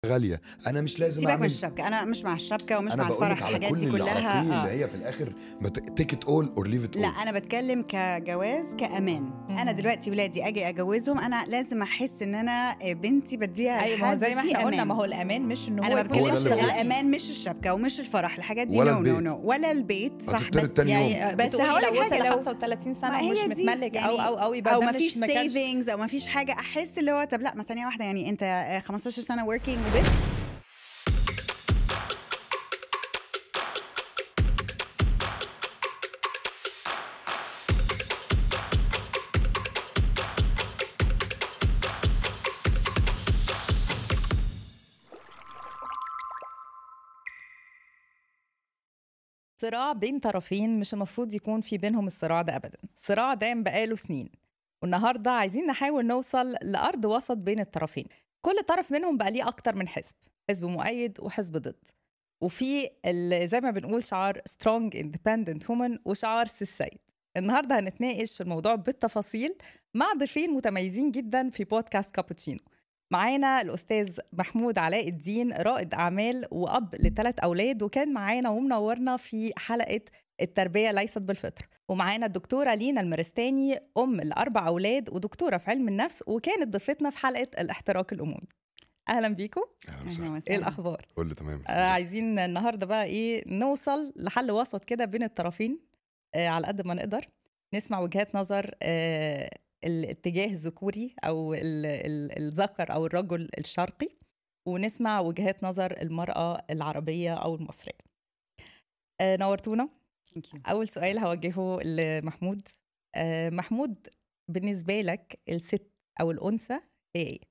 غاليه انا مش لازم سيبك من اعمل الشبكه انا مش مع الشبكه ومش انا مع بقول لك الفرح على الحاجات كل دي اللي كلها عرفيه آه. اللي هي في الاخر تيك ات اول اور ليف ات لا اول انا بتكلم كجواز كامان انا دلوقتي ولادي اجي اجوزهم انا لازم احس ان انا بنتي بديها ايوه ما هو لحد زي ما فيه انا قلنا أمان. ما هو الامان مش ان هو انا ما يكون هو ده بتكلمش اللي بقوله. الامان مش الشبكه ومش الفرح الحاجات دي ولا نو نو البيت. نو ولا البيت صح هتضطر بس تاني يوم. يعني بس بس هقول لو لك وصل حاجة، ل لو- 35 سنه ما ومش هي دي متملك او يعني- او او يبقى او ده ما مش فيش ما كانش- سيفنجز او ما فيش حاجه احس اللي هو طب لا ما ثانيه واحده يعني انت آه، 15 سنه وركينج وبيت صراع بين طرفين مش المفروض يكون في بينهم الصراع ده ابدا صراع دام بقاله سنين والنهارده عايزين نحاول نوصل لارض وسط بين الطرفين كل طرف منهم بقى ليه اكتر من حزب حزب مؤيد وحزب ضد وفي ال- زي ما بنقول شعار سترونج اندبندنت وومن وشعار سي السيد النهارده هنتناقش في الموضوع بالتفاصيل مع ضيفين متميزين جدا في بودكاست كابتشينو معانا الاستاذ محمود علاء الدين رائد اعمال واب لثلاث اولاد وكان معانا ومنورنا في حلقه التربيه ليست بالفطره ومعانا الدكتوره لينا المرستاني ام لاربع اولاد ودكتوره في علم النفس وكانت ضيفتنا في حلقه الاحتراق الامومي اهلا بيكم أهلا وسهلا. ايه الاخبار قول تمام آه عايزين النهارده بقى ايه نوصل لحل وسط كده بين الطرفين آه على قد ما نقدر نسمع وجهات نظر آه الاتجاه الذكوري او ال- ال- الذكر او الرجل الشرقي ونسمع وجهات نظر المراه العربيه او المصريه آه نورتونا Thank you. اول سؤال هوجهه لمحمود آه محمود بالنسبه لك الست او الانثى هي ايه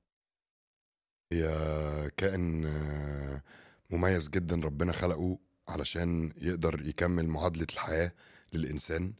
هي كائن آه، مميز جدا ربنا خلقه علشان يقدر يكمل معادلة الحياة للإنسان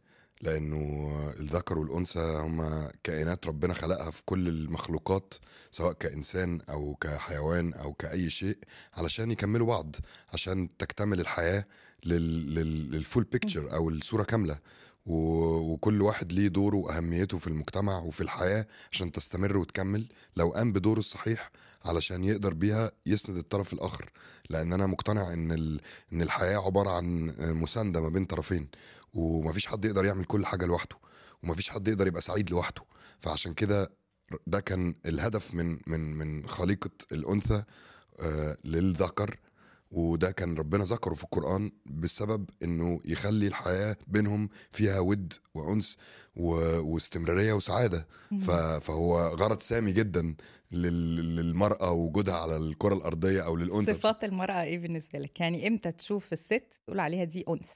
لأنه الذكر والأنثى هما كائنات ربنا خلقها في كل المخلوقات سواء كإنسان أو كحيوان أو كأي شيء علشان يكملوا بعض عشان تكتمل الحياة لل... لل... للفول بيكتشر أو الصورة كاملة و... وكل واحد ليه دوره وأهميته في المجتمع وفي الحياة عشان تستمر وتكمل لو قام بدوره الصحيح علشان يقدر بيها يسند الطرف الاخر لان انا مقتنع ان ال... ان الحياه عباره عن مسانده ما بين طرفين ومفيش حد يقدر يعمل كل حاجه لوحده ومفيش حد يقدر يبقى سعيد لوحده فعشان كده ده كان الهدف من من من خليقه الانثى آه، للذكر وده كان ربنا ذكره في القرآن بسبب انه يخلي الحياة بينهم فيها ود وأنس و... واستمرارية وسعادة ف... فهو غرض سامي جدا لل... للمرأة وجودها على الكرة الأرضية أو للأنثى صفات المراه ايه بالنسبه لك يعني امتى تشوف الست تقول عليها دي انثى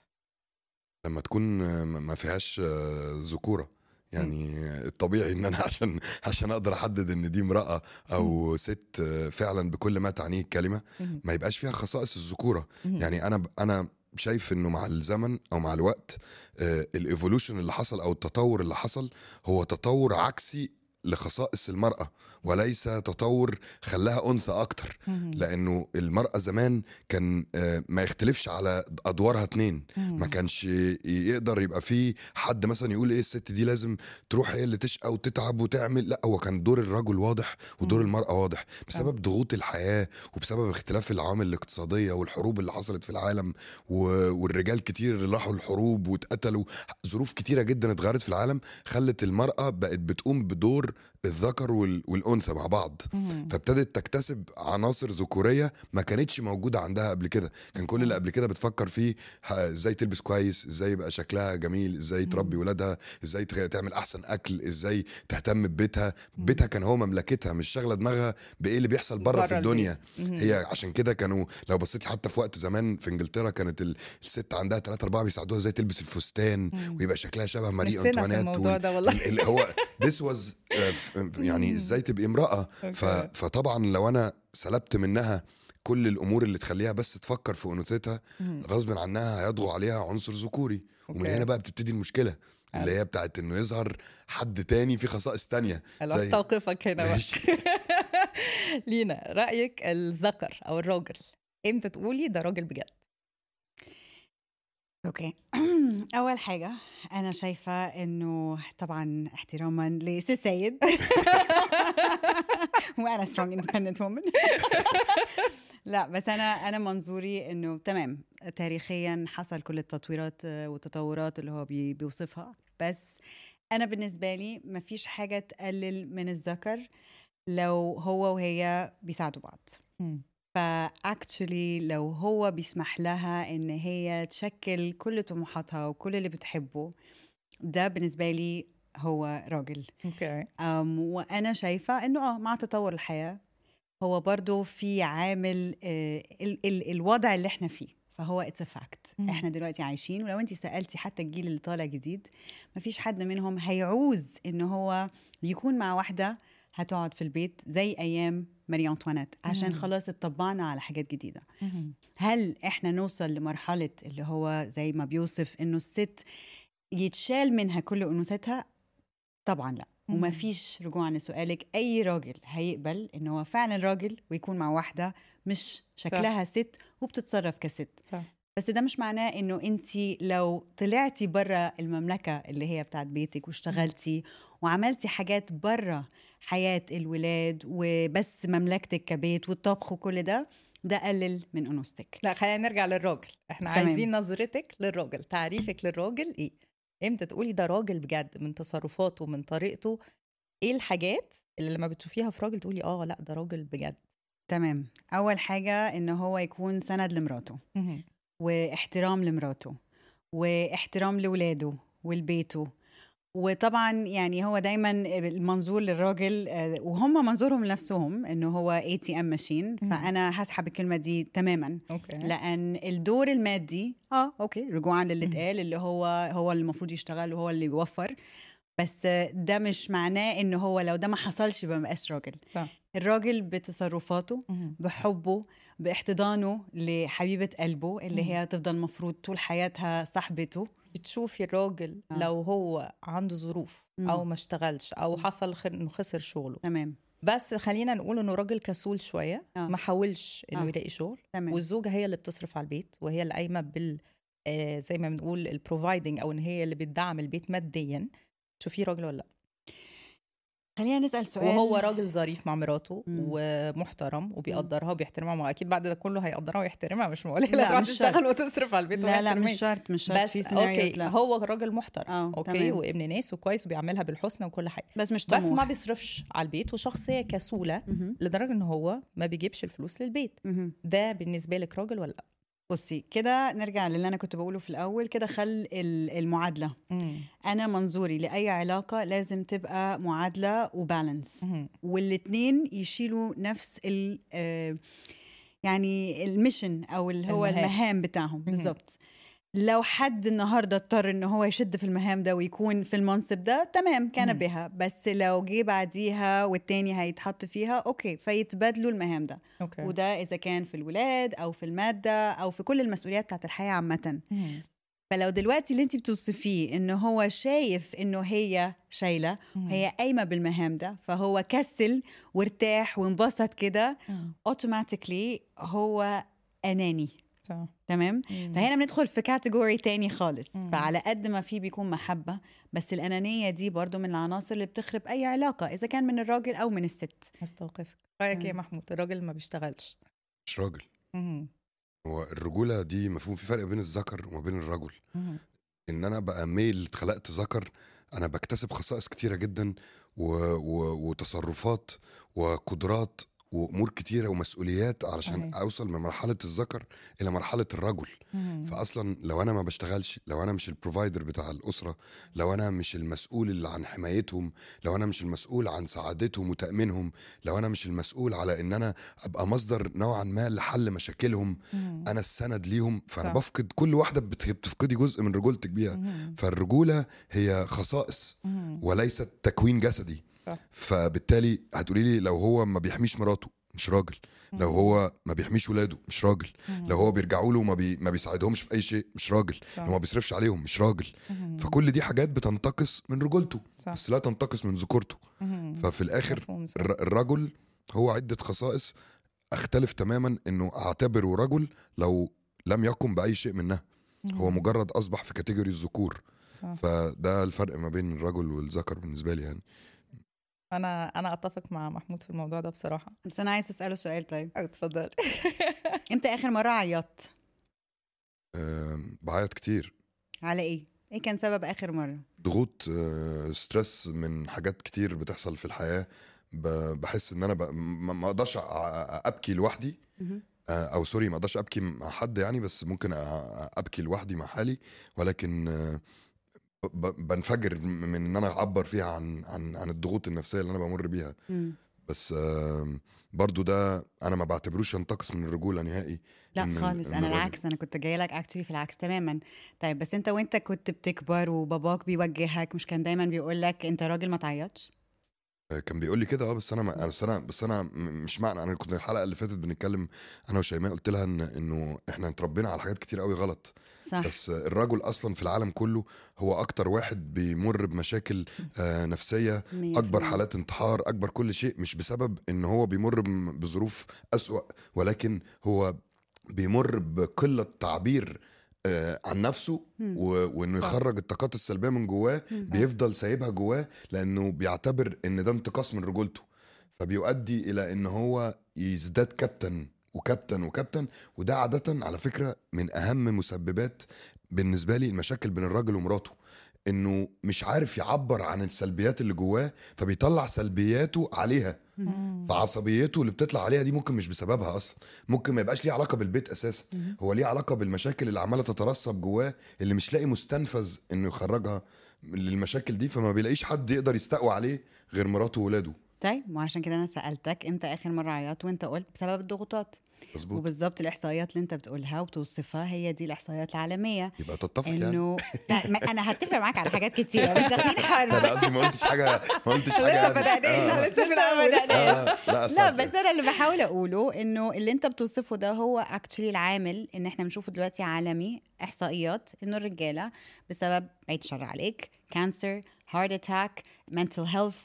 لما تكون آه، ما فيهاش آه، ذكورة يعني الطبيعي ان انا عشان عشان اقدر احدد ان دي امراه او ست آه، فعلا بكل ما تعنيه الكلمه مهم. ما يبقاش فيها خصائص الذكوره مهم. يعني انا انا شايف انه مع الزمن او مع الوقت الايفولوشن اللي حصل او التطور اللي حصل هو تطور عكسي لخصائص المراه وليس تطور خلاها انثى اكتر مهم. لانه المراه زمان كان آه، ما يختلفش على ادوارها اتنين مهم. ما كانش يقدر يبقى في حد مثلا يقول ايه الست دي لازم تروح هي اللي تشقى وتتعب وتعمل لا هو كان دور الرجل واضح ودور مم. المرأة واضح بسبب ضغوط الحياة وبسبب اختلاف العوامل الاقتصادية والحروب اللي حصلت في العالم و- والرجال كتير اللي راحوا الحروب واتقتلوا ظروف كتيرة جدا اتغيرت في العالم خلت المرأة بقت بتقوم بدور الذكر وال- والأنثى مع بعض مهم. فابتدت تكتسب عناصر ذكوريه ما كانتش موجوده عندها قبل كده كان كل اللي قبل كده بتفكر فيه ه- ازاي تلبس كويس ازاي يبقى شكلها جميل ازاي تربي ولادها ازاي تغ- تعمل احسن اكل ازاي تهتم ببيتها بيتها كان هو مملكتها مش شاغله دماغها بايه اللي بيحصل بره بره في الدنيا البيت. مهم. هي عشان كده كانوا لو بصيتي حتى في وقت زمان في انجلترا كانت ال- الست عندها ثلاثة أربعة بيساعدوها ازاي تلبس الفستان مم. ويبقى شكلها شبه ماري نفسنا في انطوانيت الموضوع وال- ده والله ال- ال- هو this was آه، ف- يعني ازاي تبقي امراه ف... أوكي. فطبعا لو انا سلبت منها كل الامور اللي تخليها بس تفكر في انوثتها مهم. غصب عنها هيطغى عليها عنصر ذكوري ومن أوكي. هنا بقى بتبتدي المشكله اللي هي بتاعت انه يظهر حد تاني في خصائص تانية خلاص زي- استوقفك هنا بقى ماشي. لينا رايك الذكر او الراجل امتى تقولي ده راجل بجد اوكي اول حاجه انا شايفه انه طبعا احتراما لسي سيد وانا سترونج اندبندنت وومن لا بس انا انا منظوري انه تمام تاريخيا حصل كل التطويرات آه، والتطورات اللي هو بي- بيوصفها بس انا بالنسبه لي ما فيش حاجه تقلل من الذكر لو هو وهي بيساعدوا بعض فاكتشولي لو هو بيسمح لها ان هي تشكل كل طموحاتها وكل اللي بتحبه ده بالنسبه لي هو راجل اوكي أم وانا شايفه انه اه مع تطور الحياه هو برضو في عامل آه ال ال الوضع اللي احنا فيه فهو اتس فاكت مم. احنا دلوقتي عايشين ولو انت سالتي حتى الجيل اللي طالع جديد مفيش حد منهم هيعوز ان هو يكون مع واحده هتقعد في البيت زي ايام ماري انطوانيت عشان مم. خلاص اتطبعنا على حاجات جديده هل احنا نوصل لمرحله اللي هو زي ما بيوصف انه الست يتشال منها كل انوثتها طبعا لا مم. وما فيش رجوعا لسؤالك اي راجل هيقبل ان هو فعلا راجل ويكون مع واحده مش شكلها ست وبتتصرف كست صح بس ده مش معناه انه انت لو طلعتي بره المملكه اللي هي بتاعت بيتك واشتغلتي وعملتي حاجات بره حياه الولاد وبس مملكتك كبيت والطبخ وكل ده ده قلل من انوثتك لا خلينا نرجع للراجل احنا تمام. عايزين نظرتك للراجل تعريفك للراجل ايه امتى تقولي ده راجل بجد من تصرفاته من طريقته ايه الحاجات اللي لما بتشوفيها في راجل تقولي اه لا ده راجل بجد تمام اول حاجه ان هو يكون سند لمراته واحترام لمراته واحترام لولاده ولبيته وطبعا يعني هو دايما المنظور للراجل آه، وهم منظورهم لنفسهم انه هو اي تي ام ماشين مم. فانا هسحب الكلمه دي تماما اوكي لان الدور المادي اه اوكي رجوعا للي مم. اتقال اللي هو هو اللي المفروض يشتغل وهو اللي يوفر بس ده مش معناه ان هو لو ده ما حصلش يبقى ما بقاش راجل صح. الراجل بتصرفاته مهم. بحبه باحتضانه لحبيبة قلبه اللي مم. هي تفضل مفروض طول حياتها صاحبته بتشوفي الراجل آه. لو هو عنده ظروف مم. او ما اشتغلش او مم. حصل خ- انه خسر شغله تمام بس خلينا نقول انه راجل كسول شويه آه. ما حاولش انه آه. يلاقي شغل تمام والزوجه هي اللي بتصرف على البيت وهي اللي قايمه بال آه زي ما بنقول البروفايدنج او ان هي اللي بتدعم البيت ماديا تشوفيه راجل ولا لا خلينا نسأل سؤال وهو راجل ظريف مع مراته مم. ومحترم وبيقدرها وبيحترمها ما اكيد بعد ده كله هيقدرها ويحترمها مش معقول هي لا، لا تروح مش تشتغل شرط. وتصرف على البيت لا لا وما مش شرط مش شرط بس في اوكي سيناريوز لا هو راجل محترم اه اوكي تمام. وابن ناس وكويس وبيعملها بالحسنى وكل حاجه بس مش بس طموح ما بيصرفش على البيت وشخصيه كسوله مهم. لدرجه ان هو ما بيجيبش الفلوس للبيت مهم. ده بالنسبه لك راجل ولا لا بصي كده نرجع للي انا كنت بقوله في الاول كده خل ال- المعادله انا منظوري لاي علاقه لازم تبقى معادله وبالانس مهم. والاتنين يشيلوا نفس ال آه، يعني الميشن او اللي هو المهام. المهام بتاعهم بالظبط لو حد النهارده اضطر ان هو يشد في المهام ده ويكون في المنصب ده تمام كان مم. بها بس لو جه بعديها والتاني هيتحط فيها اوكي فيتبادلوا المهام ده اوكي وده اذا كان في الولاد او في الماده او في كل المسؤوليات بتاعت الحياه عامه مهم. فلو دلوقتي اللي انت بتوصفيه ان هو شايف انه هي شايله مهم. هي قايمه بالمهام ده فهو كسل وارتاح وانبسط كده مم. اوتوماتيكلي هو اناني صح. تمام مم. فهنا بندخل في كاتيجوري تاني خالص مم. فعلى قد ما في بيكون محبه بس الانانيه دي برضو من العناصر اللي بتخرب اي علاقه اذا كان من الراجل او من الست هستوقفك رايك ايه يا مم. محمود الراجل ما بيشتغلش مش راجل مهم. هو الرجوله دي مفهوم في فرق بين الذكر وما بين الرجل مهم. ان انا بقى ميل اتخلقت ذكر انا بكتسب خصائص كتيره جدا و... و... وتصرفات وقدرات وامور كتيره ومسؤوليات علشان صحيح. اوصل من مرحله الذكر الى مرحله الرجل مهم. فاصلا لو انا ما بشتغلش لو انا مش البروفايدر بتاع الاسره لو انا مش المسؤول اللي عن حمايتهم لو انا مش المسؤول عن سعادتهم وتامينهم لو انا مش المسؤول على ان انا ابقى مصدر نوعا ما لحل مشاكلهم مهم. انا السند ليهم فانا صح. بفقد كل واحده بت- بتفقدي جزء من رجولتك بيها مهم. فالرجوله هي خصائص مهم. وليست تكوين جسدي صح. فبالتالي هتقولي لي لو هو ما بيحميش مراته مش راجل لو هو ما بيحميش ولاده مش راجل مهم. لو هو بيرجعوا له وما بي... ما بيساعدهمش في اي شيء مش راجل صح. لو ما بيصرفش عليهم مش راجل مهم. فكل دي حاجات بتنتقص من رجولته صح. بس لا تنتقص من ذكورته مهم. ففي الاخر مفهوم، صح. الر- الرجل هو عده خصائص اختلف تماما انه اعتبره رجل لو لم يقم باي شيء منها هو مجرد اصبح في كاتيجوري الذكور صح. فده الفرق ما بين الرجل والذكر بالنسبه لي يعني انا انا اتفق مع محمود في الموضوع ده بصراحه بس انا عايز اساله سؤال طيب اتفضل امتى اخر مره عيطت آم، بعيط كتير على ايه ايه كان سبب اخر مره ضغوط آه، ستريس من حاجات كتير بتحصل في الحياه ب- بحس ان انا ب- ما ما اقدرش أ- ابكي لوحدي مهم. آه، او سوري ما اقدرش ابكي مع حد يعني بس ممكن أ- ابكي لوحدي مع حالي ولكن آه، ب- ب- بنفجر من ان انا اعبر فيها عن عن عن الضغوط النفسيه اللي انا بمر بيها مم. بس آم، برضو ده انا ما بعتبروش ينتقص من الرجوله نهائي لا إن- خالص إن انا الراجل- العكس انا كنت جايه لك اكشلي في العكس تماما طيب بس انت وانت كنت بتكبر وباباك بيوجهك مش كان دايما بيقول لك انت راجل ما تعيطش آه، كان بيقول لي كده اه بس انا ما أنا- بس انا بس انا م- مش معنى انا كنت الحلقه اللي فاتت بنتكلم انا وشيماء قلت لها ان انه احنا اتربينا على حاجات كتير قوي غلط صح بس الرجل اصلا في العالم كله هو اكتر واحد بيمر بمشاكل آه، نفسيه مية اكبر في المية. حالات انتحار اكبر كل شيء مش بسبب ان هو بيمر بم- بظروف اسوا ولكن هو بيمر بقله تعبير آه، عن نفسه مم. و- وانه صح. يخرج الطاقات السلبيه من جواه مم. بيفضل سايبها جواه لانه بيعتبر ان ده انتقاص من رجولته فبيؤدي الى ان هو يزداد كابتن وكابتن وكابتن وده عاده على فكره من اهم مسببات بالنسبه لي المشاكل بين الراجل ومراته انه مش عارف يعبر عن السلبيات اللي جواه فبيطلع سلبياته عليها فعصبيته اللي بتطلع عليها دي ممكن مش بسببها اصلا ممكن ما يبقاش ليه علاقه بالبيت اساسا مم. هو ليه علاقه بالمشاكل اللي عماله تترسب جواه اللي مش لاقي مستنفذ انه يخرجها للمشاكل دي فما بيلاقيش حد يقدر يستقوى عليه غير مراته وولاده طيب وعشان كده انا سالتك امتى اخر مره عيطت وانت قلت بسبب الضغوطات مظبوط وبالظبط الاحصائيات اللي انت بتقولها وبتوصفها هي دي الاحصائيات العالميه يبقى تتفق يعني انه لا، ما- انا هتفق معاك على حاجات كتيره مش داخلين حرب انا قصدي ما قلتش حاجه ما قلتش حاجه لسه يعني. بدأناش، آه. لسه في لسه ما الأول. بدأناش. آه. لا لا أصلاً بس انا اللي بحاول اقوله انه اللي انت بتوصفه ده هو اكشلي العامل ان احنا بنشوفه دلوقتي عالمي احصائيات انه الرجاله بسبب بعيد الشر عليك كانسر هارت اتاك منتل هيلث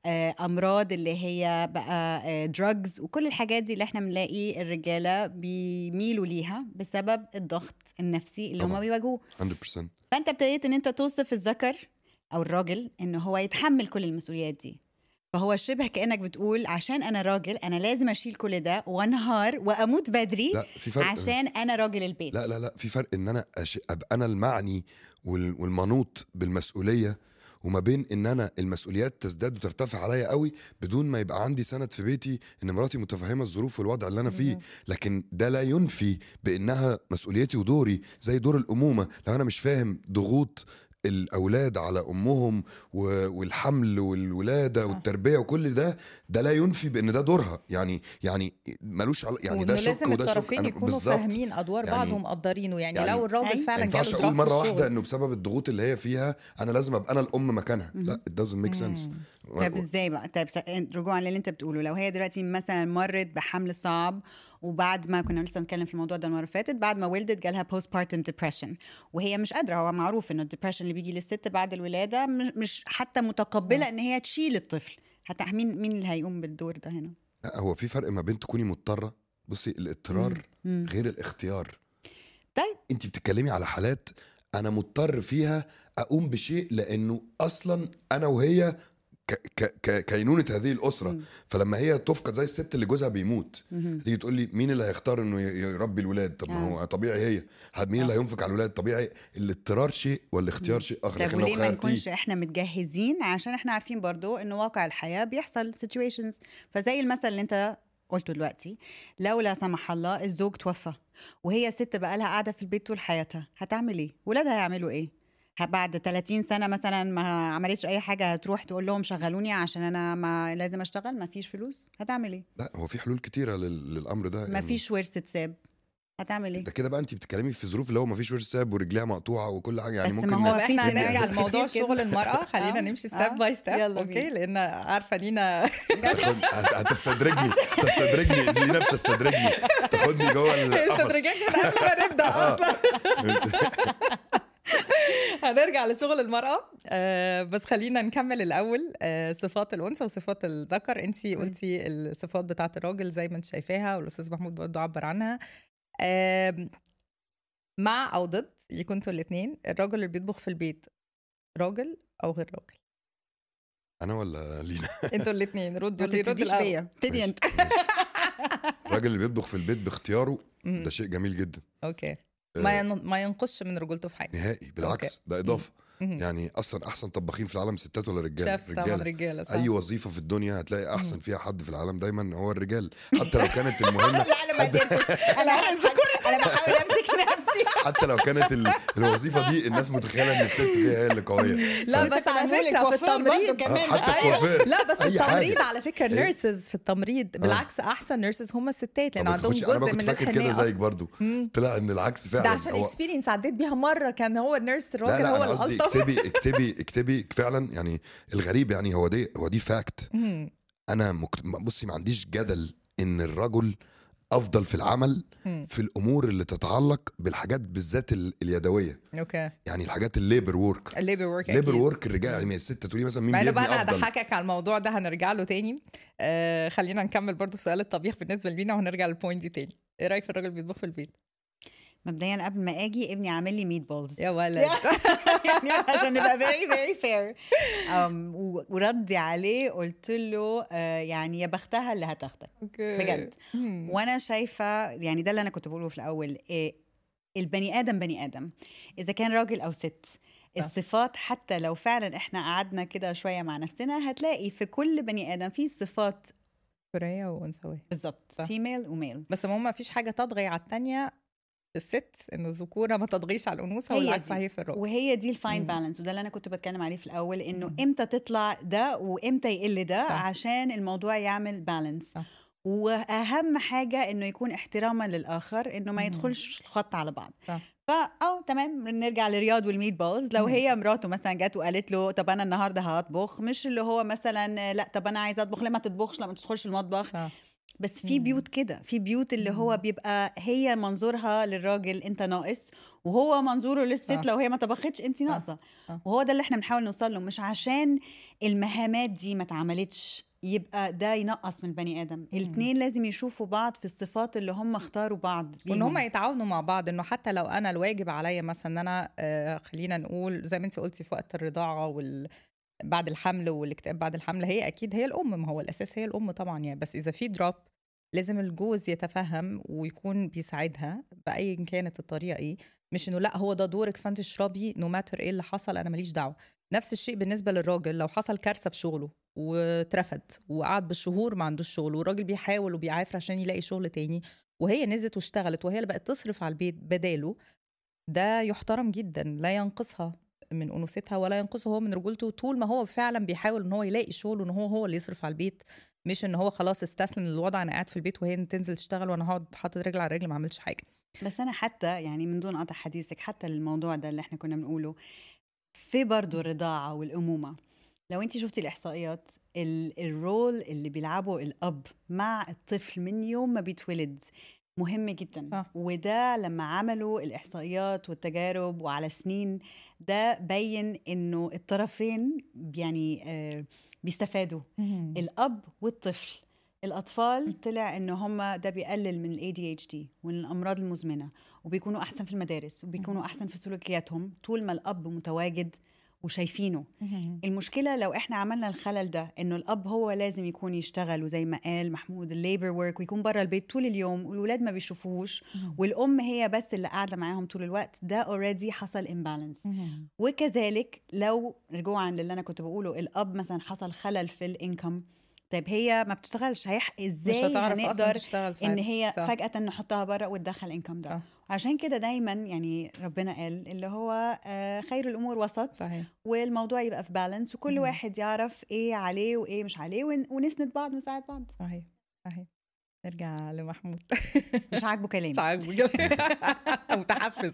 امراض اللي هي بقى دراجز وكل الحاجات دي اللي احنا بنلاقي الرجاله بيميلوا ليها بسبب الضغط النفسي اللي هم طبعاً. بيواجهوه 100% فانت ابتديت ان انت توصف الذكر او الراجل ان هو يتحمل كل المسؤوليات دي فهو شبه كانك بتقول عشان انا راجل انا لازم اشيل كل ده وانهار واموت بدري لا في فرق عشان انا راجل البيت لا لا لا في فرق ان انا أش... ابقى انا المعني وال... والمنوط بالمسؤوليه وما بين ان انا المسؤوليات تزداد وترتفع عليا قوي بدون ما يبقى عندي سند في بيتي ان مراتي متفهمه الظروف والوضع اللي انا فيه لكن ده لا ينفي بانها مسؤوليتي ودوري زي دور الامومه لو انا مش فاهم ضغوط الاولاد على امهم و- والحمل والولاده صح. والتربيه وكل ده ده لا ينفي بان ده دورها يعني يعني ملوش عل... يعني ده وإنه شك لازم وده شك الطرفين أنا- يكونوا بالظبط. فاهمين ادوار يعني- بعض ومقدرينه يعني, يعني لو الراجل أي. ما فعلا ينفعش جاله اقول drop مره في واحده الشغل. انه بسبب الضغوط اللي هي فيها انا لازم ابقى انا الام مكانها مهم. لا it doesn't make sense مم. طيب ازاي بقى طيب س- رجوعا للي انت بتقوله لو هي دلوقتي مثلا مرت بحمل صعب وبعد ما كنا لسه بنتكلم في الموضوع ده المره اللي فاتت بعد ما ولدت جالها بوست بارتم ديبرشن وهي مش قادره هو معروف انه الديبرشن اللي بيجي للست بعد الولاده مش, مش حتى متقبله صح. ان هي تشيل الطفل حتى مين مين اللي هيقوم بالدور ده هنا لا هو في فرق ما بين تكوني مضطره بصي الاضطرار مم. غير الاختيار طيب انت بتتكلمي على حالات انا مضطر فيها اقوم بشيء لانه اصلا انا وهي ك- ك- ك- كينونه هذه الاسره مم. فلما هي تفقد زي الست اللي جوزها بيموت مهم. تيجي تقول لي مين اللي هيختار انه ي- يربي الولاد طب ما آه. هو طبيعي هي حد مين اللي هينفق على الولاد طبيعي الاضطرار شيء والاختيار شيء اخر طيب لكن لو وليه ما خيرتيه نكونش احنا متجهزين عشان احنا عارفين برضو انه واقع الحياه بيحصل situations فزي المثل اللي انت قلته دلوقتي لو لا سمح الله الزوج توفى وهي ست بقى لها قاعده في البيت طول حياتها هتعمل ايه ولادها هيعملوا ايه ه- بعد 30 سنه مثلا ما عملتش اي حاجه هتروح تقول لهم شغلوني عشان انا ما لازم اشتغل ما فيش فلوس هتعمل ايه لا هو في حلول كتيره لل- للامر ده ما يعني فيش ورث تساب هتعمل ايه ده كده بقى انت بتتكلمي في ظروف اللي هو ما فيش ورث ساب ورجليها مقطوعه وكل حاجه يعني بس ممكن ما هو طب في احنا سيناريوهات هنرجع كتير لموضوع كده. شغل المرأة خلينا آه، نمشي ستيب آه. باي ستيب يلا اوكي بينا. لان عارفه لينا تاخد- هت- هتستدرجني تستدرجني لينا بتستدرجني تاخدني جوه القفص استدرجات من قبل ما نبدا آه. اصلا هنرجع لشغل المرأة آه بس خلينا نكمل الأول آه صفات الأنثى وصفات الذكر أنت قلتي الصفات بتاعة الراجل زي ما أنت شايفاها والأستاذ محمود برضه عبر عنها آه مع او ضد يكون انتوا الاثنين الراجل اللي بيطبخ في البيت راجل او غير راجل انا ولا لينا انتوا الاثنين ردوا ما لي رد تبتديش الاول بيا ابتدي ماشي، انت ماشي. الراجل اللي بيطبخ في البيت باختياره مم. ده شيء جميل جدا اوكي آه، ما ين... ما ينقصش من رجولته في حاجه نهائي بالعكس ده اضافه مهم. يعني اصلا احسن طباخين في العالم ستات ولا رجاله شيفs طبعا رجاله صح اي وظيفه في الدنيا هتلاقي احسن فيها حد في العالم دايما هو الرجال حتى لو كانت المهمه لا انا ما قدرتش انا انا بحاول امسك نفسي حتى لو كانت ال- الوظيفه دي الناس متخيله ان الست فيها هي اللي قويه لا ف- بس على تعملوا لي فكره في كوافير برضو التمريض كمان. آه، حتى أيوة. الكوافير لا بس أي حاجة. التمريض على فكره إيه؟ النيرسز في التمريض بالعكس احسن نيرسز هم الستات لان ما عندهم تاخدش- انا جزء بقى من كنت فاكر كده الحنيه زيك برضو مم. طلع ان العكس فعلا ده عشان هو- اكسبيرينس عديت بيها مره كان هو النيرس لا الراجل لا هو انا قصدي الالطف اكتبي اكتبي اكتبي فعلا يعني الغريب يعني هو دي هو دي فاكت مم. انا مكت... بصي ما عنديش جدل ان الرجل افضل في العمل مم. في الامور اللي تتعلق بالحاجات بالذات ال... اليدويه اوكي يعني الحاجات الليبر وورك الليبر ورك ليبر وورك الرجال يعني ما الست تقولي مثلا مين مع انه بيبني بقى انا افضل هضحكك على الموضوع ده هنرجع له تاني آه خلينا نكمل برضو في سؤال الطبيخ بالنسبه لبينا وهنرجع للبوينت دي تاني ايه رايك في الراجل بيطبخ في البيت مبدئيا قبل ما اجي ابني عامل لي ميت بولز يا ولد يعني عشان نبقى فيري فيري فير وردي عليه قلت له آه، يعني يا بختها اللي هتاخدك اوكي بجد. مم. وانا شايفه يعني ده اللي انا كنت بقوله في الاول إيه البني ادم بني ادم اذا كان راجل او ست صح. الصفات حتى لو فعلا احنا قعدنا كده شويه مع نفسنا هتلاقي في كل بني ادم في صفات ذكوريه وانثويه بالظبط صح. فيميل وميل بس ما ما فيش حاجه تطغي على الثانيه في الست انه الذكوره ما تطغيش على الانوثه هي والعكس دي. صحيح في الراجل وهي دي الفاين مم. بالانس وده اللي انا كنت بتكلم عليه في الاول انه مم. امتى تطلع ده وامتى يقل ده صح. عشان الموضوع يعمل بالانس صح. واهم حاجه انه يكون احتراما للاخر انه ما مم. يدخلش الخط على بعض صح. فا اه تمام نرجع لرياض والميت بولز لو مم. هي مراته مثلا جت وقالت له طب انا النهارده هطبخ مش اللي هو مثلا لا طب انا عايزه اطبخ ليه ما تطبخش لما تدخلش المطبخ صح بس في مم. بيوت كده في بيوت اللي هو مم. بيبقى هي منظورها للراجل انت ناقص وهو منظوره للست صح. لو هي ما طبختش انت صح. ناقصه صح. وهو ده اللي احنا بنحاول نوصل له مش عشان المهامات دي ما اتعملتش يبقى ده ينقص من البني ادم الاثنين لازم يشوفوا بعض في الصفات اللي هم اختاروا بعض وان بيهم. هم يتعاونوا مع بعض انه حتى لو انا الواجب عليا مثلا ان انا آه، خلينا نقول زي ما انت قلتي في وقت الرضاعه وال بعد الحمل والاكتئاب بعد الحمل هي اكيد هي الام ما هو الاساس هي الام طبعا يعني بس اذا في دروب لازم الجوز يتفهم ويكون بيساعدها باي كانت الطريقه ايه مش انه لا هو ده دورك فانت اشربي نو ماتر ايه اللي حصل انا ماليش دعوه نفس الشيء بالنسبه للراجل لو حصل كارثه في شغله واترفد وقعد بالشهور ما عندوش شغل والراجل بيحاول وبيعافر عشان يلاقي شغل تاني وهي نزلت واشتغلت وهي اللي بقت تصرف على البيت بداله ده يحترم جدا لا ينقصها من انوثتها ولا ينقصه هو من رجولته طول ما هو فعلا بيحاول ان هو يلاقي شغل وان هو هو اللي يصرف على البيت مش ان هو خلاص استسلم للوضع انا قاعد في البيت وهي تنزل تشتغل وانا هقعد حاطط رجل على رجل ما عملتش حاجه بس انا حتى يعني من دون قطع حديثك حتى للموضوع ده اللي احنا كنا بنقوله في برضه الرضاعه والامومه لو انت شفتي الاحصائيات ال- الرول اللي بيلعبه الاب مع الطفل من يوم ما بيتولد مهم جدا صح. وده لما عملوا الاحصائيات والتجارب وعلى سنين ده بين انه الطرفين يعني آه، بيستفادوا الاب والطفل الاطفال طلع ان هم ده بيقلل من الاي دي اتش دي ومن الامراض المزمنه وبيكونوا احسن في المدارس وبيكونوا احسن في سلوكياتهم طول ما الاب متواجد وشايفينه المشكله لو احنا عملنا الخلل ده انه الاب هو لازم يكون يشتغل وزي ما قال محمود الليبر ورك ويكون بره البيت طول اليوم والولاد ما بيشوفوهوش والام هي بس اللي قاعده معاهم طول الوقت ده اوريدي حصل امبالانس وكذلك لو رجوعا للي انا كنت بقوله الاب مثلا حصل خلل في الانكم طيب هي ما بتشتغلش هيح مش ازاي هتعرف اصلا هنقدر تشتغل ان ساعتها. هي صح. فجاه نحطها بره وتدخل انكم ده صح. عشان كده دايما يعني ربنا قال اللي هو آه، خير الامور وسط صحيح والموضوع يبقى في بالانس وكل مم. واحد يعرف ايه عليه وايه مش عليه ون- ونسند بعض ونساعد بعض صحيح صحيح نرجع لمحمود مش عاجبه كلامي مش عاجبك متحفز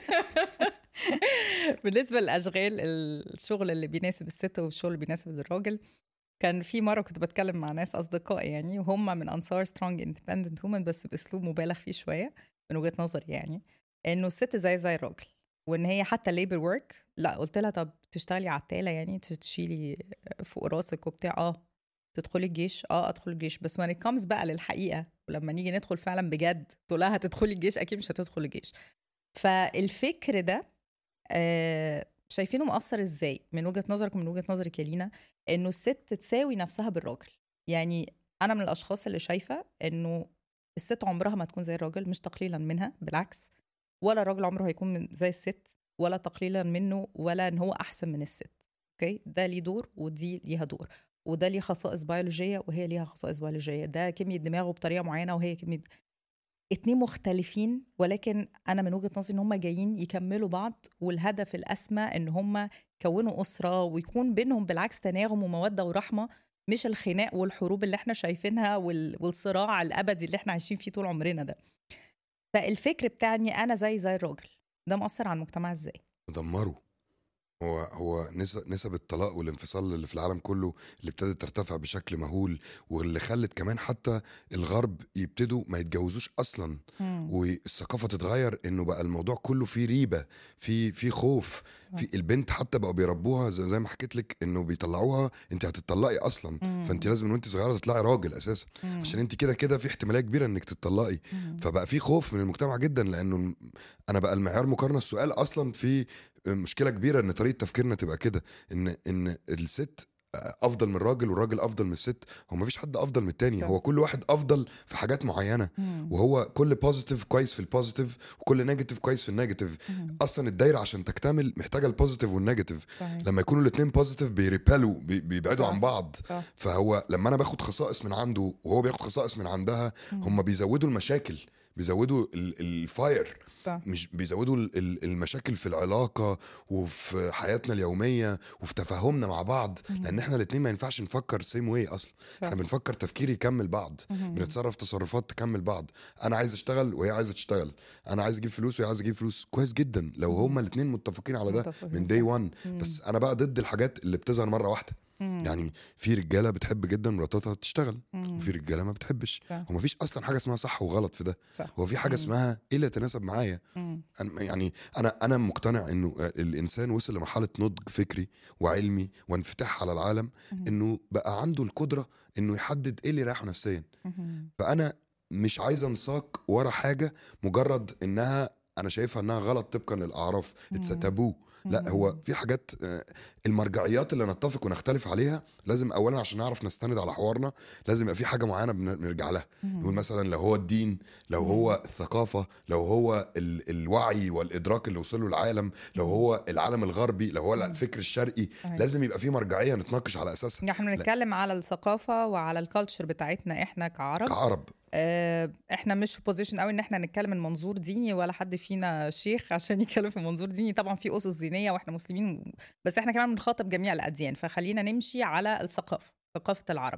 بالنسبه للاشغال الشغل اللي بيناسب الست والشغل اللي بيناسب الراجل كان في مره كنت بتكلم مع ناس اصدقائي يعني وهم من انصار سترونج اندبندنت وومن بس باسلوب مبالغ فيه شويه من وجهه نظري يعني انه الست زي زي الراجل وان هي حتى ليبر ورك لا قلت لها طب تشتغلي عتاله يعني تشيلي فوق راسك وبتاع اه تدخلي الجيش اه ادخل الجيش بس when it comes بقى للحقيقه ولما نيجي ندخل فعلا بجد تقول لها هتدخلي الجيش اكيد مش هتدخل الجيش فالفكر ده آه، شايفينه مؤثر ازاي من وجهه نظرك ومن وجهه نظرك يا لينا انه الست تساوي نفسها بالراجل يعني انا من الاشخاص اللي شايفه انه الست عمرها ما تكون زي الراجل مش تقليلا منها بالعكس ولا الراجل عمره هيكون من زي الست ولا تقليلا منه ولا ان هو احسن من الست اوكي ده ليه دور ودي ليها دور وده ليه خصائص بيولوجيه وهي ليها خصائص بيولوجيه ده كميه دماغه بطريقه معينه وهي كميه اتنين مختلفين ولكن انا من وجهه نظري ان هم جايين يكملوا بعض والهدف الاسمى ان هم يكونوا اسره ويكون بينهم بالعكس تناغم وموده ورحمه مش الخناق والحروب اللي احنا شايفينها وال- والصراع الابدي اللي احنا عايشين فيه طول عمرنا ده فالفكر بتاعني انا زي زي الراجل ده مؤثر على المجتمع ازاي دمروا هو هو نسب نسب الطلاق والانفصال اللي في العالم كله اللي ابتدت ترتفع بشكل مهول واللي خلت كمان حتى الغرب يبتدوا ما يتجوزوش اصلا والثقافه تتغير انه بقى الموضوع كله فيه ريبه في في خوف في البنت حتى بقوا بيربوها زي, زي ما حكيت لك انه بيطلعوها انت هتطلقي اصلا مم. فانت لازم من وانت صغيره تطلعي راجل اساسا مم. عشان انت كده كده في احتماليه كبيره انك تتطلقي مم. فبقى في خوف من المجتمع جدا لانه انا بقى المعيار مقارنه السؤال اصلا في مشكله كبيره ان طريقه تفكيرنا تبقى كده ان ان الست افضل من الراجل والراجل افضل من الست هو مفيش حد افضل من التاني صح. هو كل واحد افضل في حاجات معينه مم. وهو كل بوزيتيف كويس في البوزيتيف وكل نيجاتيف كويس في النيجاتيف مم. اصلا الدايره عشان تكتمل محتاجه البوزيتيف والنيجاتيف صحيح. لما يكونوا الاثنين بوزيتيف بيريبلوا بي- بيبعدوا صح. عن بعض صح. فهو لما انا باخد خصائص من عنده وهو بياخد خصائص من عندها هم بيزودوا المشاكل بيزودوا ال- الفاير صح. مش بيزودوا ال- ال- المشاكل في العلاقه وفي حياتنا اليوميه وفي تفاهمنا مع بعض لان احنا الاثنين ما ينفعش نفكر سيم واي اصلا صح. احنا بنفكر تفكير يكمل بعض مم. بنتصرف تصرفات تكمل بعض انا عايز اشتغل وهي عايزه تشتغل انا عايز اجيب فلوس وهي عايزه تجيب فلوس كويس جدا لو هما الاثنين متفقين على ده متفقين، من داي صح. 1 مم. بس انا بقى ضد الحاجات اللي بتظهر مره واحده مم. يعني في رجاله بتحب جدا مراتاتها تشتغل مم. وفي رجاله ما بتحبش صح. هو مفيش اصلا حاجه اسمها صح وغلط في ده صح. هو في حاجه مم. اسمها ايه اللي يتناسب معايا مم. أنا- يعني انا انا مقتنع انه الانسان وصل لمرحله نضج فكري وعلمي وانفتاح على العالم مم. انه بقى عنده القدره انه يحدد ايه اللي يريحه نفسيا مم. فانا مش عايز انساق ورا حاجه مجرد انها انا شايفها انها غلط طبقا للاعراف اتس مم. تابو لا هو في حاجات آه، المرجعيات اللي نتفق ونختلف عليها لازم اولا عشان نعرف نستند على حوارنا لازم يبقى في حاجه معينه بن- بنرجع لها مم. نقول مثلا لو هو الدين لو هو الثقافه لو هو ال- الوعي والادراك اللي وصل له العالم لو هو العالم الغربي لو هو الفكر الشرقي صحيح. لازم يبقى في مرجعيه نتناقش على اساسها احنا بنتكلم على الثقافه وعلى الكالتشر بتاعتنا احنا كعرب كعرب آه، احنا مش في بوزيشن قوي ان احنا نتكلم من منظور ديني ولا حد فينا شيخ عشان يتكلم في منظور ديني طبعا في اسس دينيه واحنا مسلمين بس احنا كمان بنخاطب جميع الاديان فخلينا نمشي على الثقافه ثقافه العرب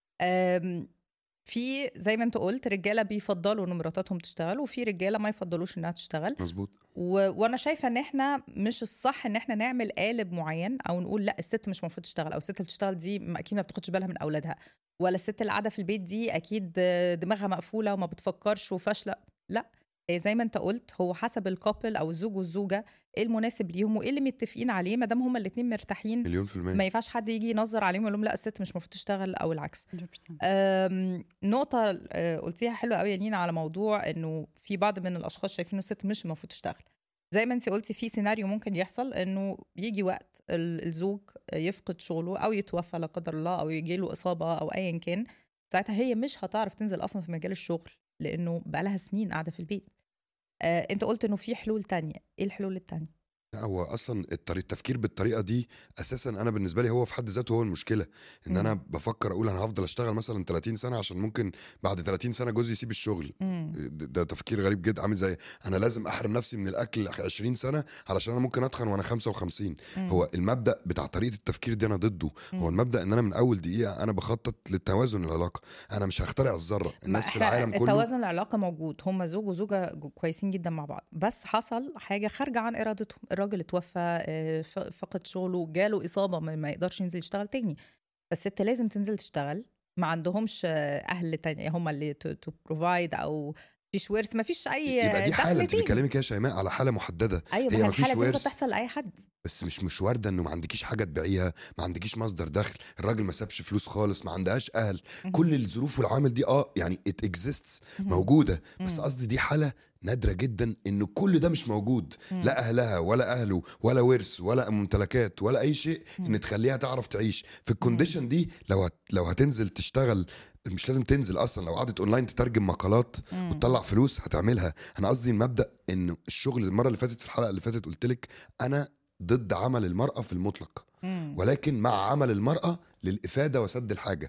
آم، في زي ما انت قلت رجاله بيفضلوا ان مراتاتهم تشتغل وفي رجاله ما يفضلوش انها تشتغل مظبوط و... وانا شايفه ان احنا مش الصح ان احنا نعمل قالب معين او نقول لا الست مش المفروض تشتغل او الست اللي بتشتغل دي م- اكيد ما بتاخدش بالها من اولادها ولا الست اللي قاعده في البيت دي اكيد دماغها مقفوله وما بتفكرش وفاشله لا هي زي ما انت قلت هو حسب الكابل او الزوج والزوجه ايه المناسب ليهم وايه اللي متفقين عليه ما دام هما الاثنين مرتاحين مليون في ما المية ينفعش حد يجي ينظر عليهم ويقول لهم لا الست مش المفروض تشتغل او العكس 100% أم، نقطة أه، قلتيها حلوة قوي يا لينا على موضوع انه في بعض من الاشخاص شايفين الست مش المفروض تشتغل زي ما انت قلتي في سيناريو ممكن يحصل انه يجي وقت ال- الزوج يفقد شغله او يتوفى لا قدر الله او يجي له اصابة او ايا كان ساعتها هي مش هتعرف تنزل اصلا في مجال الشغل لانه بقالها سنين قاعدة في البيت أه، انت قلت انه في حلول تانية ايه الحلول التانية لا هو اصلا الطريق التفكير بالطريقه دي اساسا انا بالنسبه لي هو في حد ذاته هو المشكله ان انا مم. بفكر اقول انا هفضل اشتغل مثلا 30 سنه عشان ممكن بعد 30 سنه جوزي يسيب الشغل مم. ده ده تفكير غريب جدا عامل زي انا لازم احرم نفسي من الاكل 20 سنه علشان انا ممكن اتخن وانا 55 مم. هو المبدا بتاع طريقه التفكير دي انا ضده هو مم. المبدا ان انا من اول دقيقه انا بخطط للتوازن العلاقه انا مش هخترع الذره الناس في ما إحنا العالم كله التوازن العلاقه موجود هم زوج وزوجه جو- كويسين جدا مع بعض بس حصل حاجه خارجه عن ارادتهم الراجل اتوفى آه، ف- فقد شغله جاله اصابه ما ما يقدرش ينزل يشتغل تاني فالست لازم تنزل تشتغل ما عندهمش آه، اهل تاني هم اللي تو بروفايد او فيش ورث ما فيش اي يبقى دي دخل حاله انت تاني. بتتكلمي كده يا شيماء على حاله محدده ايوه هي ما هي مفيش الحاله دي ممكن ورث. تحصل لاي حد بس مش مش وارده انه ما عندكيش حاجه تبيعيها ما عندكيش مصدر دخل الراجل ما سابش فلوس خالص ما عندهاش اهل كل الظروف والعوامل دي اه يعني ات اكزيستس موجوده بس قصدي دي حاله نادره جدا ان كل ده مش موجود لا اهلها ولا اهله ولا ورث ولا ممتلكات ولا اي شيء ان تخليها تعرف تعيش في الكونديشن دي لو هت لو هتنزل تشتغل مش لازم تنزل اصلا لو قعدت اونلاين تترجم مقالات وتطلع فلوس هتعملها انا قصدي المبدا انه الشغل المره اللي فاتت في الحلقه اللي فاتت قلت لك انا ضد عمل المراه في المطلق ولكن مع عمل المراه للافاده وسد الحاجه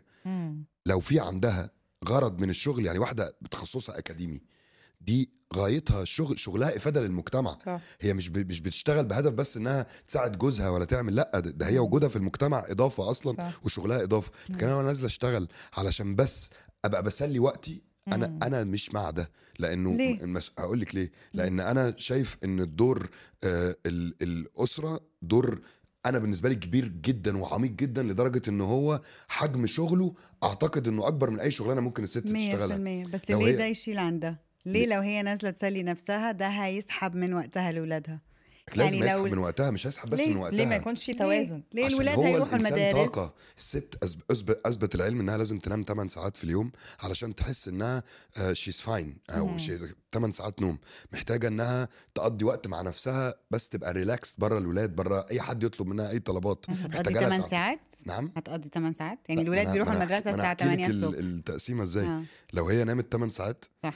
لو في عندها غرض من الشغل يعني واحده بتخصصها اكاديمي دي غايتها الشغل شغلها افاده للمجتمع صح هي مش ب- مش بتشتغل بهدف بس انها تساعد جوزها ولا تعمل لا ده, ده هي وجودها في المجتمع اضافه اصلا صح. وشغلها اضافه لكن انا وانا نازله اشتغل علشان بس ابقى بسلي وقتي انا مم. انا مش مع ده لانه ليه؟ المس... هقول لك ليه لان انا شايف ان الدور آه ال... الاسره دور انا بالنسبه لي كبير جدا وعميق جدا لدرجه ان هو حجم شغله اعتقد انه اكبر من اي شغلانه ممكن الست تشتغلها 100% بس لو ليه هي- ده يشيل عن ده؟ ليه لو هي نازله تسلي نفسها ده هيسحب من وقتها لاولادها لازم يعني يسحب لو- من وقتها مش هيسحب بس ليه؟ من وقتها ليه ما يكونش في توازن ليه عشان الولاد هو هيروحوا الإنسان المدارس طاقة الست أثب- اثبت اثبت العلم انها لازم تنام 8 ساعات في اليوم علشان تحس انها شيز فاين او مم. 8 ساعات نوم محتاجه انها تقضي وقت مع نفسها بس تبقى ريلاكس بره الولاد بره اي حد يطلب منها اي طلبات هتقضي محتاجة لها 8 ساعات نعم هتقضي 8 ساعات يعني لا، الولاد ما أنا- بيروحوا ما أنا المدرسه هحكي- ما أنا الساعه هحكي لك 8 ال- الصبح التقسيمه ازاي آه، لو هي نامت 8 ساعات صح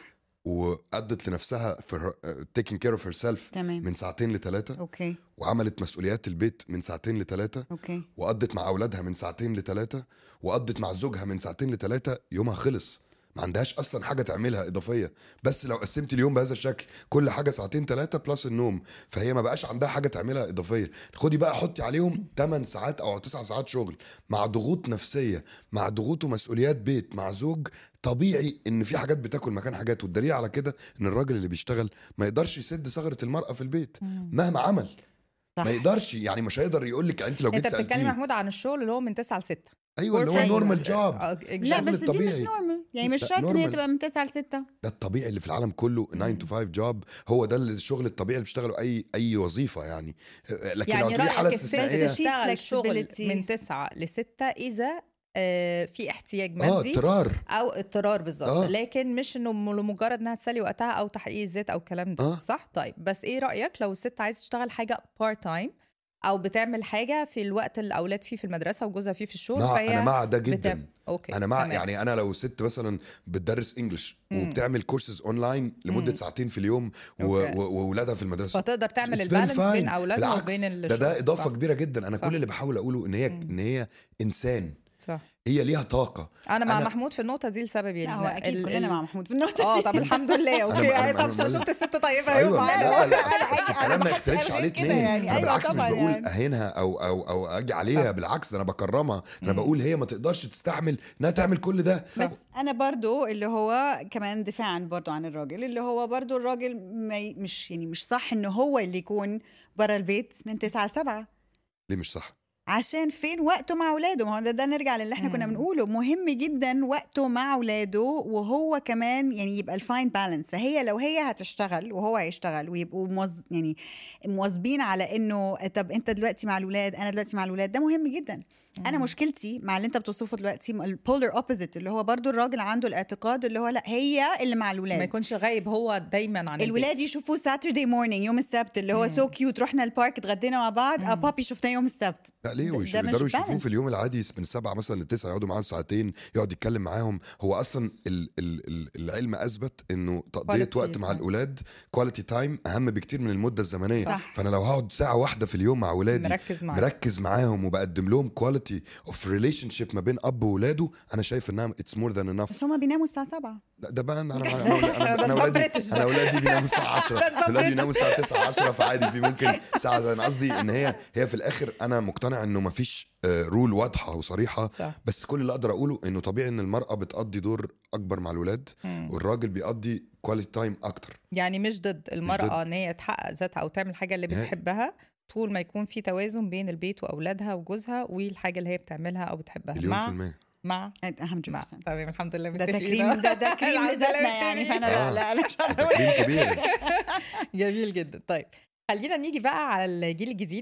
وقضت لنفسها في taking care of herself تمام من ساعتين لثلاثه اوكي وعملت مسؤوليات البيت من ساعتين لثلاثه اوكي وقضت مع اولادها من ساعتين لثلاثه وقضت مع زوجها من ساعتين لثلاثه يومها خلص ما عندهاش اصلا حاجه تعملها اضافيه بس لو قسمت اليوم بهذا الشكل كل حاجه ساعتين ثلاثه بلس النوم فهي ما بقاش عندها حاجه تعملها اضافيه خدي بقى حطي عليهم 8 ساعات او 9 ساعات شغل مع ضغوط نفسيه مع ضغوط ومسؤوليات بيت مع زوج طبيعي ان في حاجات بتاكل مكان حاجات والدليل على كده ان الراجل اللي بيشتغل ما يقدرش يسد ثغره المراه في البيت مهما عمل صح ما يقدرش يعني مش هيقدر يقول لك انت لو جيت انت بتتكلم سالتيني محمود عن الشغل اللي هو من 9 ل 6 ايوه اللي هو نورمال جوب لا الشغل بس دي مش الطبيعي. نورمال يعني مش لا، شرط ان هي normal. تبقى من 9 ل 6 ده الطبيعي اللي في العالم كله 9 تو 5 جوب هو ده الشغل الطبيعي اللي بيشتغله اي اي وظيفه يعني لكن يعني لو تيجي حاله رايك الست استثنائيه في تشتغل شغل flexibility. من 9 ل 6 اذا آه، في احتياج اه مادي اضطرار او اضطرار بالظبط آه. لكن مش انه م- لمجرد انها تسلي وقتها او تحقيق الذات او الكلام ده آه. صح طيب بس ايه رايك لو الست عايزه تشتغل حاجه بارت تايم او بتعمل حاجه في الوقت اللي الاولاد فيه في المدرسه وجوزها فيه في الشغل مع فهي انا مع ده جدا بتعمل اوكي انا مع تمام. يعني انا لو ست مثلا بتدرس انجلش مم. وبتعمل كورسز اونلاين لمده مم. ساعتين في اليوم و- أوكي. و- واولادها في المدرسه فتقدر تعمل It's very البالانس fine. بين اولادها بالعكس وبين ده الشغل ده اضافه صح. كبيره جدا انا صح. كل اللي بحاول اقوله ان هي مم. ان هي انسان صح هي ليها طاقه انا مع أنا- محمود في النقطه دي لسبب يعني لا هو اكيد ال- كلنا ال- مع محمود في النقطه اه دي طب الحمد لله اوكي أنا- يعني أنا- طب أنا- شفت الست طيبه اهي ايوه معانا لا لا أنا- الكلام ما ما يختلفش حدش عليه قال كده اتنين يعني. انا أيوة بالعكس مش طبعاً بقول يعني. اهينها او او او اجي عليها صح. بالعكس ده انا بكرمها انا مم. بقول هي ما تقدرش تستحمل انها تعمل كل ده بس انا برضو اللي هو كمان دفاعا برضو عن الراجل اللي هو برضو الراجل ما ي- مش يعني مش صح انه هو اللي يكون برا البيت من 9 ل 7 ليه مش صح عشان فين وقته مع اولاده ما هو ده, ده نرجع للي احنا كنا مم. بنقوله مهم جدا وقته مع اولاده وهو كمان يعني يبقى الفاين بالانس فهي لو هي هتشتغل وهو هيشتغل ويبقوا موز يعني مواظبين على انه طب انت دلوقتي مع الاولاد انا دلوقتي مع الاولاد ده مهم جدا انا مم. مشكلتي مع اللي انت بتوصفه دلوقتي البولر اوبوزيت اللي هو برضو الراجل عنده الاعتقاد اللي هو لا هي اللي مع ما الولاد يكونش غايب هو دايما عن البيت. الولاد يشوفوه ساتردي مورنينج يوم السبت اللي هو مم. سو كيوت رحنا البارك اتغدينا مع بعض اه مم. بابي شفناه يوم السبت لا ليه ده- ويش- ده مش يقدروا يشوفوه balance. في اليوم العادي من سبعة مثلا لتسعة يقعدوا معاه ساعتين يقعد يتكلم معاهم هو اصلا ال ال ال العلم اثبت انه تقضيه Quality وقت مع time. الاولاد كواليتي تايم اهم بكتير من المده الزمنيه صح. فانا لو هقعد ساعه واحده في اليوم مع اولادي مركز معاك مركز معاهم وبقدم لهم كواليتي اوف ريليشن شيب ما بين اب وولاده انا شايف انها اتس مور ذان انف بس هما بيناموا الساعه 7 لا ده بقى انا انا انا انا, ده أنا نظام اولادي بريتش ده. انا اولادي بيناموا الساعه 10 ده نظام اولادي بريتش. بيناموا الساعه 9 10 فعادي في ممكن ساعه ده انا قصدي ان هي هي في الاخر انا مقتنع انه ما فيش رول واضحه وصريحه صح بس كل اللي اقدر اقوله انه طبيعي ان المراه بتقضي دور اكبر مع الولاد مم. والراجل بيقضي كواليتي تايم اكتر يعني مش ضد المرأة ضد. ان هي تحقق ذاتها او تعمل حاجة اللي نهائي. بتحبها طول ما يكون في توازن بين البيت واولادها وجوزها والحاجة اللي هي بتعملها او بتحبها مليون في مع المية مع اهم مع جدا تمام الحمد لله ده متفقين. تكريم ده ده كريم الحمد لذاتنا لله يعني متفقين. فانا لا آه. لا انا مش ده عارفه تكريم كبير جميل جدا طيب خلينا نيجي بقى على الجيل الجديد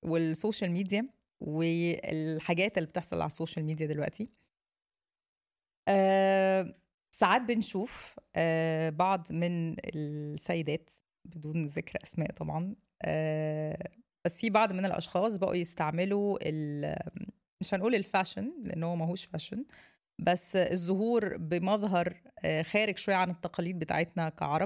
والسوشيال ميديا والحاجات اللي بتحصل على السوشيال ميديا دلوقتي آه ساعات بنشوف آه بعض من السيدات بدون ذكر اسماء طبعا آه بس في بعض من الاشخاص بقوا يستعملوا ال- مش هنقول الفاشن لان هو ماهوش فاشن بس الظهور بمظهر آه، خارج شويه عن التقاليد بتاعتنا كعرب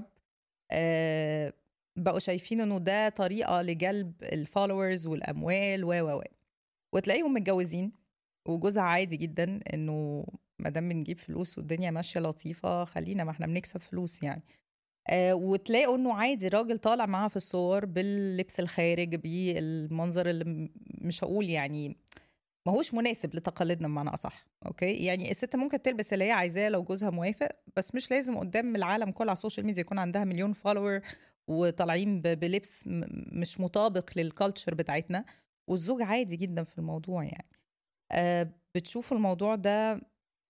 آه، بقوا شايفين انه ده طريقه لجلب الفولورز والاموال و و و وتلاقيهم متجوزين وجوزها عادي جدا انه ما دام بنجيب فلوس والدنيا ماشيه لطيفه خلينا ما احنا بنكسب فلوس يعني آه وتلاقوا انه عادي راجل طالع معاها في الصور باللبس الخارج بالمنظر اللي م- مش هقول يعني ما هوش مناسب لتقاليدنا بمعنى اصح اوكي يعني الست ممكن تلبس اللي هي عايزاه لو جوزها موافق بس مش لازم قدام العالم كله على السوشيال ميديا يكون عندها مليون فولور وطالعين ب- بلبس م- مش مطابق للكالتشر بتاعتنا والزوج عادي جدا في الموضوع يعني آه بتشوفوا الموضوع ده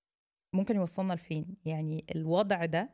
ممكن يوصلنا لفين يعني الوضع ده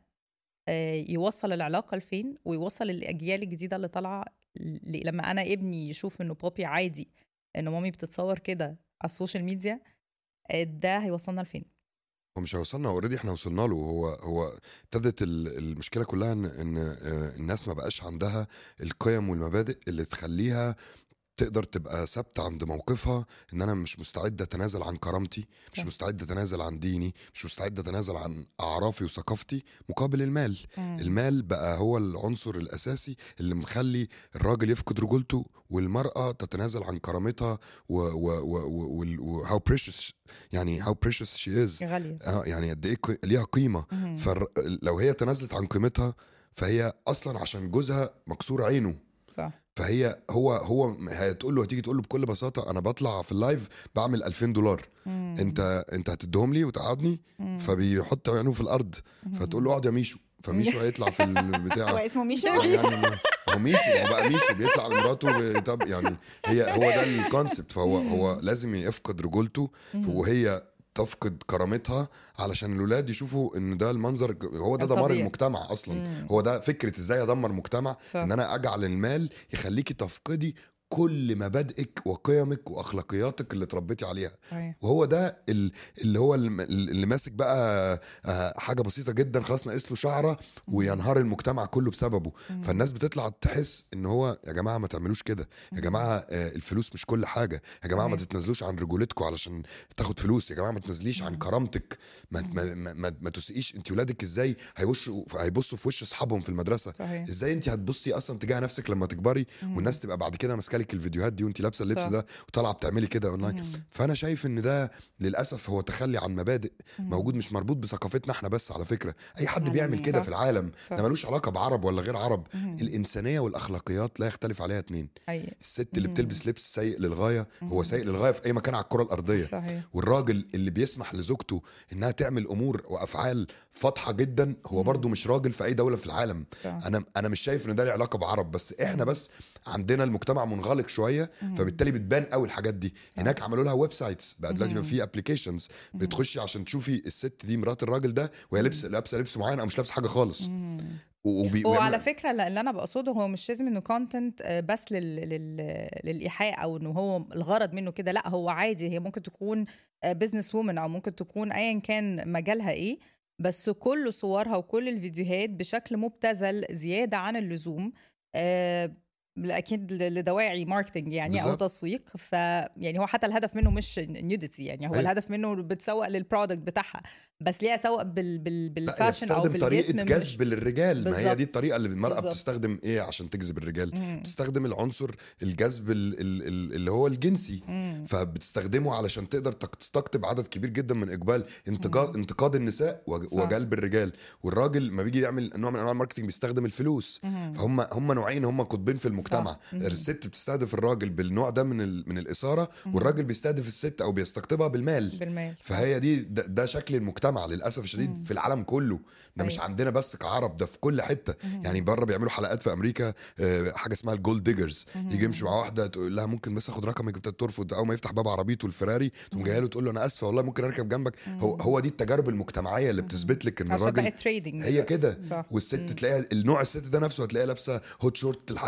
آه، يوصل العلاقة لفين ويوصل الأجيال الجديدة اللي طالعة ل- لما أنا ابني يشوف إنه بابي عادي إنه مامي بتتصور كده على السوشيال ميديا آه، ده هيوصلنا لفين هو مش هيوصلنا اوريدي احنا وصلنا له هو هو ابتدت ال- المشكله كلها ان ان آه، الناس ما بقاش عندها القيم والمبادئ اللي تخليها تقدر تبقى ثابته عند موقفها ان انا مش مستعد اتنازل عن كرامتي مش صح. مستعد اتنازل عن ديني مش مستعد اتنازل عن اعرافي وثقافتي مقابل المال المال بقى هو العنصر الاساسي اللي مخلي الراجل يفقد رجولته والمراه تتنازل عن كرامتها و و و و و how precious يعني how precious she is غالية اه يعني قد ايه قي- ليها قيمه مهم. فلو هي تنازلت عن قيمتها فهي اصلا عشان جوزها مكسور عينه صح فهي هو هو هتقول له هتيجي تقول له بكل بساطه انا بطلع في اللايف بعمل 2000 دولار مم. انت انت هتديهم لي وتقعدني مم. فبيحط عينه في الارض مهم. فتقول له اقعد يا ميشو فميشو هيطلع في هو البتاع اسمه ميشو يعني ما- هو ميشو هو بقى ميشو بيطلع لمراته طب يعني هي هو ده الكونسبت فهو هو لازم يفقد رجولته مهم. وهي تفقد كرامتها علشان الولاد يشوفوا ان ده المنظر هو ده دمار الطبيعي. المجتمع اصلا مم. هو ده فكره ازاي ادمر مجتمع صح. ان انا اجعل المال يخليكي تفقدي كل مبادئك وقيمك واخلاقياتك اللي اتربيتي عليها صحيح. وهو ده ال- اللي هو الم- اللي ماسك بقى آه، حاجه بسيطه جدا خلاص ناقص له شعره وينهار المجتمع كله بسببه فالناس بتطلع تحس ان هو يا جماعه ما تعملوش كده يا جماعه آه، الفلوس مش كل حاجه يا جماعه ما صحيح. تتنازلوش عن رجولتكم علشان تاخد فلوس يا جماعه ما تنزليش عن كرامتك ما ما ما, ما, ما تسقيش انت ولادك ازاي هيوشوا هيبصوا في وش اصحابهم في المدرسه صحيح ازاي انت هتبصي اصلا تجاه نفسك لما تكبري والناس تبقى بعد كده ماسكه لك الفيديوهات دي وانت لابسه اللبس صح. ده وطالعه بتعملي كده اونلاين مم. فانا شايف ان ده للاسف هو تخلي عن مبادئ مم. موجود مش مربوط بثقافتنا احنا بس على فكره اي حد على بيعمل الناس. كده صح. في العالم صح. ده ملوش علاقه بعرب ولا غير عرب مهم. الانسانيه والاخلاقيات لا يختلف عليها اتنين حقيقي الست اللي مم. بتلبس لبس سيء للغايه هو مم. سيء للغايه في اي مكان على الكره الارضيه صحيح والراجل اللي بيسمح لزوجته انها تعمل امور وافعال فاضحه جدا هو مم. برضو مش راجل في اي دوله في العالم صح. انا انا مش شايف ان ده له علاقه بعرب بس احنا بس عندنا المجتمع منغلق شويه مم. فبالتالي بتبان قوي الحاجات دي صح. هناك عملوا لها ويب سايتس بقى دلوقتي بقى مم. في ابلكيشنز مم. بتخشي عشان تشوفي الست دي مرات الراجل ده وهي لابسه لابسه لبس معين او مش لابسه حاجه خالص مم. و- وبي... هو ويعمل- على فكره لا- اللي انا بقصده هو مش لازم انه كونتنت بس لل... لل... للايحاء او انه هو الغرض منه كده لا هو عادي هي ممكن تكون بزنس وومن او ممكن تكون ايا كان مجالها ايه بس كل صورها وكل الفيديوهات بشكل مبتذل زياده عن اللزوم آه، اكيد لدواعي ماركتنج يعني او بالظبط. تسويق ف يعني هو حتى الهدف منه مش نيوديتي يعني هو أيوة. الهدف منه بتسوق للبرودكت بتاعها بس ليه اسوق بال... بال... لا هي بالفاشن او بتستخدم طريقه بالجسم مش- جذب للرجال ما هي بالظبط. دي الطريقه اللي المراه بالظبط. بتستخدم ايه عشان تجذب الرجال مم. بتستخدم العنصر الجذب ال- ال- ال- اللي هو الجنسي مم. فبتستخدمه علشان تقدر تق- تستقطب عدد كبير جدا من اقبال انتقاد انتقاد النساء وج- صح. وجلب الرجال والراجل ما بيجي يعمل نوع من انواع الماركتنج بيستخدم الفلوس مم. فهم هم نوعين هم قطبين في المجتمع صح. مم. الست بتستهدف الراجل بالنوع ده من ال- من الاثاره والراجل بيستهدف الست او بيستقطبها بالمال بالمال فهي دي ده, ده شكل المجتمع للاسف الشديد مم. في العالم كله ده مش أيوة. عندنا بس كعرب ده في كل حته مم. يعني بره بيعملوا حلقات في امريكا آه، حاجه اسمها الجولد ديجرز مم. يجي يمشي مع واحده تقول لها ممكن بس اخد رقمك بتاعت ترفض اول ما يفتح باب عربيته الفيراري تقوم مم. جايه له تقول له انا اسفه والله ممكن اركب جنبك هو مم. هو دي التجارب المجتمعيه اللي بتثبت لك ان عشان الراجل بقت تريدنج هي كده صح والست مم. تلاقيها النوع الست ده نفسه هتلاقيها لابسه هوت شورت لحد هنا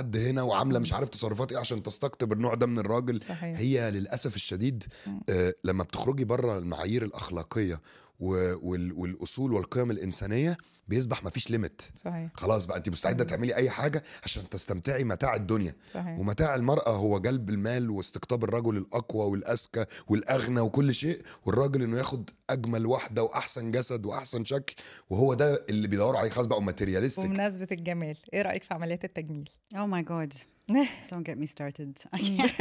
وعامله مش عارف تصرفات ايه عشان تستقطب النوع ده من الراجل صحيح هي للاسف الشديد مم. آه لما بتخرجي بره المعايير الاخلاقيه و- وال- والاصول والقيم الانسانيه بيصبح مفيش ليميت صحيح خلاص بقى انت مستعده مم. تعملي اي حاجه عشان تستمتعي متاع الدنيا صحيح ومتاع المرأة هو جلب المال واستقطاب الرجل الأقوى والأذكى والأغنى وكل شيء والراجل إنه ياخد أجمل واحدة وأحسن جسد وأحسن شكل وهو ده اللي بيدوروا عليه خلاص بقى ماتيرياليستيك بمناسبة الجمال ايه رأيك في عمليات التجميل؟ Oh my god. Don't get me started.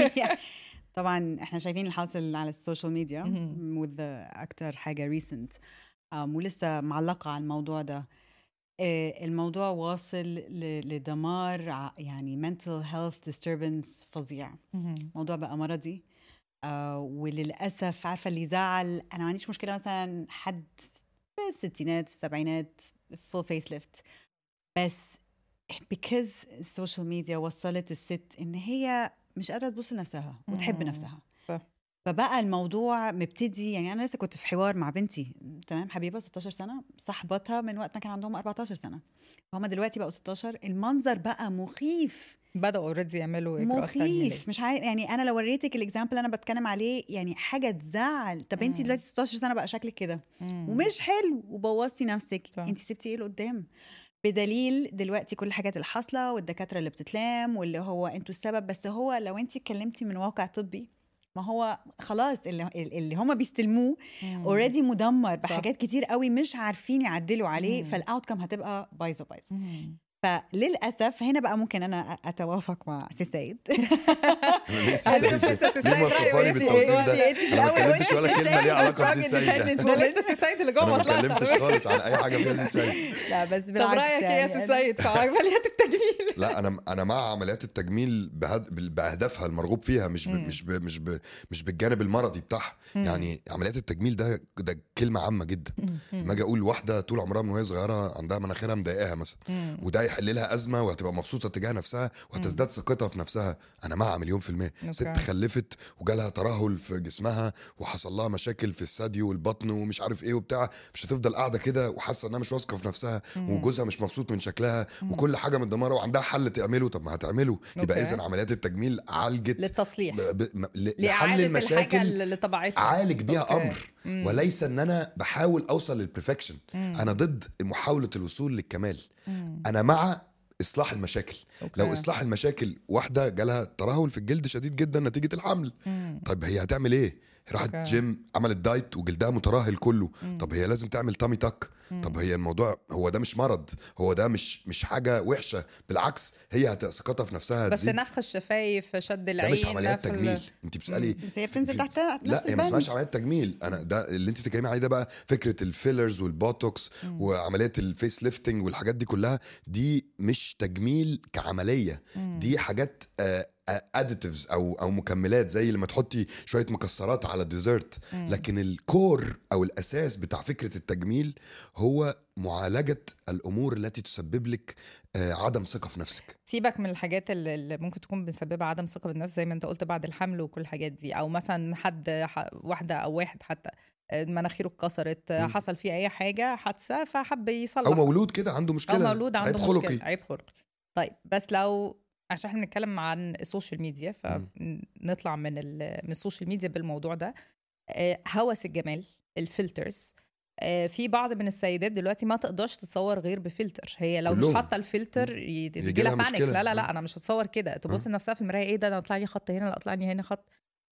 طبعا احنا شايفين اللي حاصل على السوشيال ميديا مهم. with the اكتر حاجه recent um, ولسه معلقه على الموضوع ده آه، الموضوع واصل ل- لدمار ع- يعني mental health disturbance فظيع الموضوع بقى مرضي آه وللاسف عارفه اللي يزعل انا ما عنديش مشكله مثلا حد في الستينات في السبعينات فول فيس ليفت بس because السوشيال ميديا وصلت الست ان هي مش قادره تبص لنفسها وتحب مم. نفسها صح. فبقى الموضوع مبتدي يعني انا لسه كنت في حوار مع بنتي تمام حبيبه 16 سنه صاحبتها من وقت ما كان عندهم 14 سنه فهم دلوقتي بقوا 16 المنظر بقى مخيف بدأوا اوريدي يعملوا إجراءات تجميلية مخيف مش عارف يعني انا لو وريتك الاكزامبل انا بتكلم عليه يعني حاجه تزعل طب انت مم. دلوقتي 16 سنه بقى شكلك كده مم. ومش حلو وبوظتي نفسك صح. انت سبتي ايه لقدام بدليل دلوقتي كل الحاجات اللي حاصله والدكاتره اللي بتتلام واللي هو انتوا السبب بس هو لو انت اتكلمتي من واقع طبي ما هو خلاص اللي, اللي هم بيستلموه مم. اوريدي مدمر صح. بحاجات كتير قوي مش عارفين يعدلوا عليه مم. فالاوت كم هتبقى بايظه بايظه مم. فللاسف هنا بقى ممكن انا اتوافق مع سي سيد عايزة أشوف لسه سي ليه سيد موصفاني رأيه إيه؟ بالتوصيف إنتي- ده؟ إنتي في أنا ما الأول اتكلمتش ولا قلتي كلمة ليها سيد، علاقة بس بسي سيد راجل ده. independent ده لسه سي سيد اللي جوه أنا ما ما طلعش على اتكلمتش فكرة. خالص عن أي حاجة فيها سي سيد لا بس طب بالعكس رأيك إيه يا يعني سي أنا- سيد في عمليات التجميل؟ لا انا انا مع عمليات التجميل بهد... باهدافها المرغوب فيها مش ب... مم. مش ب... مش ب... مش بالجانب المرضي بتاعها مم. يعني عمليات التجميل ده ده كلمه عامه جدا لما اجي اقول واحده طول عمرها من وهي صغيره عندها مناخيرها مضايقاها مثلا مم. وده يحل لها ازمه وهتبقى مبسوطه تجاه نفسها وهتزداد ثقتها في نفسها انا مع مليون في الميه أوكي. ست خلفت وجالها ترهل في جسمها وحصل لها مشاكل في الثدي والبطن ومش عارف ايه وبتاع مش هتفضل قاعده كده وحاسه انها مش واثقه في نفسها مم. وجوزها مش مبسوط من شكلها مم. وكل حاجه متدمره وعندها حل تعمله طب ما هتعمله يبقى أوكي. اذا عمليات التجميل عالجت للتصليح ب... ب... م- ل- لحل لإعادة الحاجة المشاكل اللي طبعتها عالج بيها أوكي. امر مم. وليس ان انا بحاول اوصل للبرفكشن مم. انا ضد محاوله الوصول للكمال مم. انا مع اصلاح المشاكل أوكي. لو اصلاح المشاكل واحده جالها ترهل في الجلد شديد جدا نتيجه الحمل مم. طيب هي هتعمل ايه راحت أوكي. جيم عملت دايت وجلدها مترهل كله مم. طب هي لازم تعمل تامي تاك مم. طب هي الموضوع هو ده مش مرض هو ده مش مش حاجه وحشه بالعكس هي هت- ثقتها في نفسها بس هتزيد نفخ الشفايف شد ده العين مش عمليات نفخ ال- تجميل انت بتسالي بس هي بتنزل في- تحت نفس لا هي ما البند. اسمهاش عمليات تجميل انا ده اللي انت بتتكلمي عليه ده بقى فكره الفيلرز والبوتوكس مم. وعمليات الفيس ليفتنج والحاجات دي كلها دي مش تجميل كعمليه مم. دي حاجات اديتيفز او او مكملات زي لما تحطي شويه مكسرات على ديزرت مم. لكن الكور او الاساس بتاع فكره التجميل هو معالجه الامور التي تسبب لك آه، عدم ثقه في نفسك سيبك من الحاجات اللي اللي ممكن تكون مسببه عدم ثقه بالنفس زي ما انت قلت بعد الحمل وكل الحاجات دي او مثلا حد ح- واحده او واحد حتى آه، مناخيره اتكسرت آه، مم. حصل فيه اي حاجه حادثه فحب يصلح او مولود كده عنده مشكله او مولود عنده عيب خلقي مشكله عيب خلقي طيب بس لو عشان احنا بنتكلم عن السوشيال ميديا فنطلع من ال- من السوشيال ميديا بالموضوع ده آه، هوس الجمال الفلترز آه، في بعض من السيدات دلوقتي ما تقدرش تتصور غير بفلتر هي لو كلهم. مش حاطه الفلتر ي- يجي يجي لها لها بانيك مشكلة. لا لا آه. لا انا مش هتصور كده تبص آه. لنفسها في المرايه ايه ده انا طلع لي خط هنا لا طلع لي هنا خط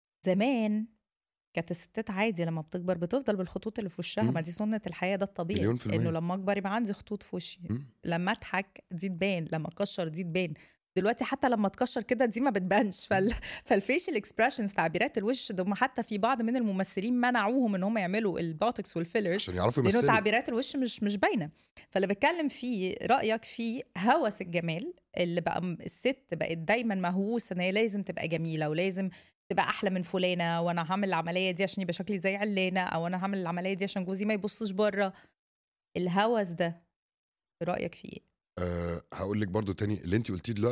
زمان كانت الستات عادي لما بتكبر بتفضل بالخطوط اللي في وشها مم. ما دي سنه الحياه ده الطبيعي مليون في المية. انه لما اكبر يبقى عندي خطوط في وشي مم. لما اضحك دي تبان لما اكشر دي تبان دلوقتي حتى لما تكشر كده دي ما بتبانش فال... فالفيشل اكسبريشنز تعبيرات الوش ده هم حتى في بعض من الممثلين منعوهم ان هم يعملوا البوتوكس والفيلرز عشان يعرفوا لانه يمثلوا تعبيرات الوش مش مش باينه فاللي بتكلم فيه رايك في هوس الجمال اللي بقى م- الست بقت دايما مهووسه ان هي لازم تبقى جميله ولازم تبقى احلى من فلانه وانا هعمل العمليه دي عشان يبقى شكلي زي علانه او انا هعمل العمليه دي عشان جوزي ما يبصش بره الهوس ده رايك فيه ايه أه هقول لك برضو تاني اللي انت قلتيه دلوقتي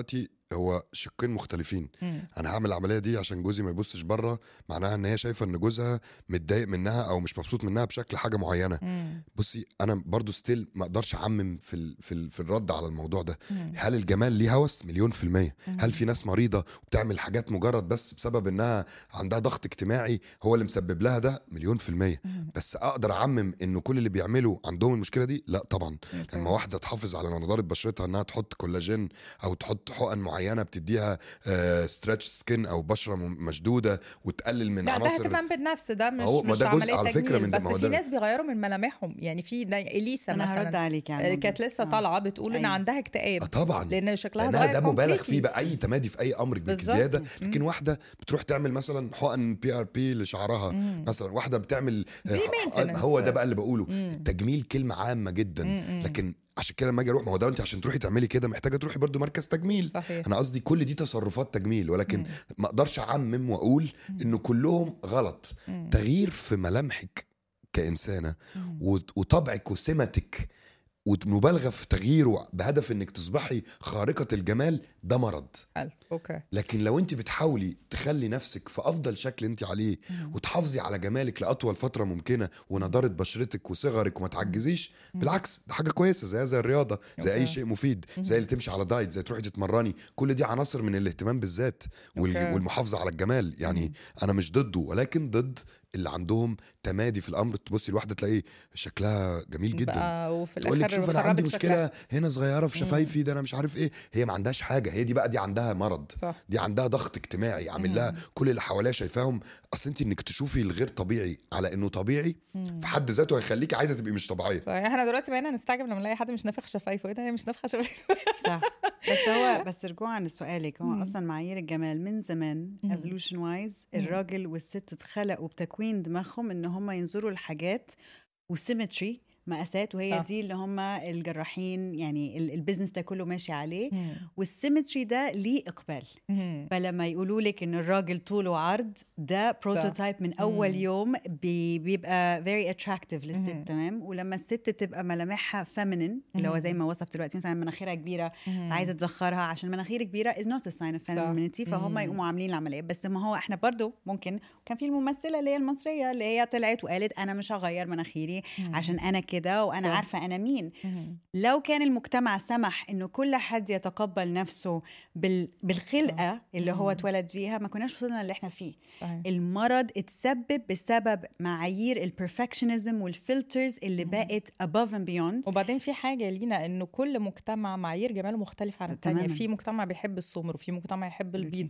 هو شقين مختلفين مم. انا هعمل العمليه دي عشان جوزي ما يبصش بره معناها ان هي شايفه ان جوزها متضايق منها او مش مبسوط منها بشكل حاجه معينه مم. بصي انا برضو ستيل ما اقدرش اعمم في ال في, ال في الرد على الموضوع ده مم. هل الجمال ليه هوس مليون في المية مم. هل في ناس مريضة وبتعمل حاجات مجرد بس بسبب انها عندها ضغط اجتماعي هو اللي مسبب لها ده مليون في المية مم. بس اقدر اعمم انه كل اللي بيعملوا عندهم المشكلة دي لا طبعا أوكي. لما واحدة تحافظ على نضارة بشرتها انها تحط كولاجين او تحط حقن معينة بتديها ستريتش سكين او بشرة م- مشدودة وتقلل من لا ده عناصر اهتمام بالنفس ده مش هو- ما مش ده جزء عمليه على فكرة تجميل من ده، بس ما هو في ده- ناس بيغيروا من ملامحهم يعني في ده اليسا انا هرد مثلا عليك يعني اللي كانت لسه طالعه بتقول ان أيوة. عندها اكتئاب آه طبعا لان شكلها لانها اتغير ده مبالغ completely. فيه باي تمادي في اي امر بالظبط. بزياده مم. لكن واحده بتروح تعمل مثلا حقن بي ار بي لشعرها مم. مثلا واحده بتعمل دي آه، maintenance. هو ده بقى اللي بقوله مم. التجميل كلمه عامه جدا مم. لكن عشان كده لما اجي اروح ما هو ده انت عشان تروحي تعملي كده محتاجه تروحي برضو مركز تجميل صحيح انا قصدي كل دي تصرفات تجميل ولكن مم. ما اقدرش اعمم واقول انه كلهم غلط مم. تغيير في ملامحك كانسانه مم. وط- وطبعك وسمتك ومبالغه في تغييره بهدف انك تصبحي خارقه الجمال ده مرض حلو اوكي لكن لو انت بتحاولي تخلي نفسك في افضل شكل انت عليه مم. وتحافظي على جمالك لاطول فتره ممكنه ونضاره بشرتك وصغرك وما تعجزيش بالعكس ده حاجه كويسه زيها زي الرياضه زي اي أوكي. شيء مفيد زي اللي تمشي على دايت زي تروحي تتمرني كل دي عناصر من الاهتمام بالذات وال- أوكي. والمحافظه على الجمال يعني انا مش ضده ولكن ضد اللي عندهم تمادي في الامر تبصي الواحده تلاقي شكلها جميل جدا بقى وفي تقول لك الاخر شوف انا عندي خربت شكلها. مشكله هنا صغيره في شفايفي ده انا مش عارف ايه هي ما عندهاش حاجه هي دي بقى دي عندها مرض صح دي عندها ضغط اجتماعي عامل لها كل اللي حواليها شايفاهم اصل انت انك تشوفي الغير طبيعي على انه طبيعي مم. في حد ذاته هيخليكي عايزه تبقي مش طبيعيه صحيح احنا دلوقتي بقينا نستعجب لما نلاقي حد مش نافخ شفايفه ايه ده هي مش نافخه شفايفه صح بس هو بس رجوعا لسؤالك هو مم. اصلا معايير الجمال من زمان مم. ايفولوشن وايز مم. الراجل والست اتخلقوا بتكوين دماغهم ان هم ينظروا لحاجات وسيمتري مقاسات وهي صح. دي اللي هم الجراحين يعني ال- البيزنس ده كله ماشي عليه مم. والسيمتري ده ليه اقبال مم. فلما يقولوا لك ان الراجل طوله وعرض ده بروتوتايب من اول مم. يوم بي بيبقى very attractive للست مم. تمام ولما الست تبقى ملامحها feminine اللي هو مم. زي ما وصف دلوقتي مثلا مناخيرها كبيره مم. عايزه تزخرها عشان مناخير كبيره is not a sign of صح. femininity فهم مم. يقوموا عاملين العمليه بس ما هو احنا برضو ممكن كان في الممثله اللي هي المصريه اللي هي طلعت وقالت انا مش هغير مناخيري مم. عشان انا كده وانا صح. عارفه انا مين مم. لو كان المجتمع سمح انه كل حد يتقبل نفسه بال... بالخلقه اللي هو مم. اتولد بيها ما كناش وصلنا اللي احنا فيه صحيح. المرض اتسبب بسبب معايير البرفكشنزم والفلترز اللي مم. بقت above and beyond وبعدين في حاجه لينا انه كل مجتمع معايير جماله مختلفه عن التانية تماماً. في مجتمع بيحب السمر وفي مجتمع يحب Absolutely. البيض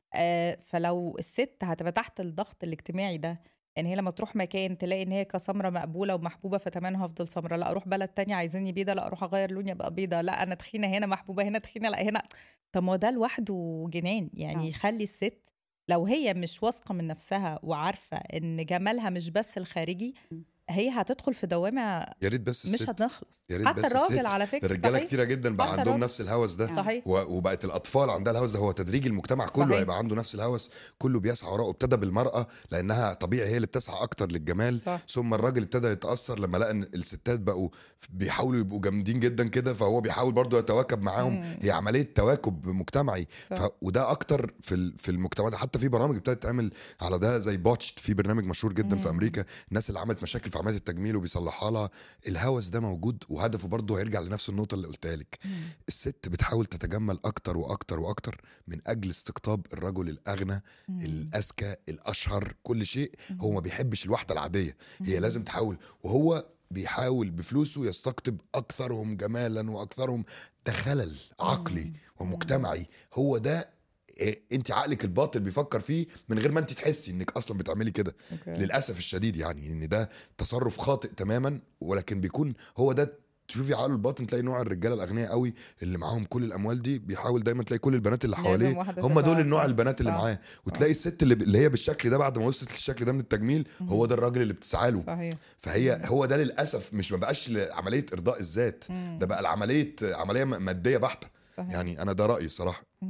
آه فلو الست هتبقى تحت الضغط الاجتماعي ده ان هي لما تروح مكان تلاقي ان هي كسمره مقبوله ومحبوبه فتمام هفضل سمره لا اروح بلد تانية عايزيني بيضه لا اروح اغير لوني ابقى بيضه لا انا تخينه هنا محبوبه هنا تخينه لا هنا طب ما هو ده لوحده جنان يعني آه. يخلي الست لو هي مش واثقه من نفسها وعارفه ان جمالها مش بس الخارجي هي هتدخل في دوامه يا ريت بس مش الست هتخلص يا ريت حتى بس الراجل الست. على فكره الرجاله صحيح. كتيره جدا بقى حتى عندهم الراجل. نفس الهوس ده صحيح و- وبقت الاطفال عندها الهوس ده هو تدريج المجتمع كله صحيح. هيبقى عنده نفس الهوس كله بيسعى وراءه ابتدى بالمراه لانها طبيعي هي اللي بتسعى اكتر للجمال صح ثم الراجل ابتدى يتاثر لما لقى ان الستات بقوا بيحاولوا يبقوا جامدين جدا كده فهو بيحاول برضه يتواكب معاهم مم. هي عمليه تواكب مجتمعي صح. ف... وده اكتر في ال... في المجتمع ده حتى في برامج ابتدت تعمل على ده زي بوتشت في برنامج مشهور جدا في مم. امريكا الناس اللي عملت مشاكل في عمليه التجميل وبيصلحها لها الهوس ده موجود وهدفه برضه هيرجع لنفس النقطه اللي قلتها لك مم. الست بتحاول تتجمل اكتر واكتر واكتر من اجل استقطاب الرجل الاغنى مم. الاذكى الاشهر كل شيء هو مم. ما بيحبش الواحده العاديه هي مم. لازم تحاول وهو بيحاول بفلوسه يستقطب اكثرهم جمالا واكثرهم ده خلل عقلي مم. ومجتمعي هو ده إيه، انت عقلك الباطل بيفكر فيه من غير ما انت تحسي انك اصلا بتعملي كده أوكي. للاسف الشديد يعني ان ده تصرف خاطئ تماما ولكن بيكون هو ده تشوفي عقل الباطن تلاقي نوع الرجاله الاغنياء قوي اللي معاهم كل الاموال دي بيحاول دايما تلاقي كل البنات اللي لازم حواليه واحدة هم دول تبقى- النوع البنات اللي صح. معاه وتلاقي الست اللي, اللي هي بالشكل ده بعد ما وصلت للشكل ده من التجميل هو ده الراجل اللي بتسعى له صحيح فهي هو ده للاسف مش ما بقاش عمليه ارضاء الذات مم. ده بقى العمليه عمليه م- ماديه بحته صحيح. يعني انا ده رايي الصراحه مم.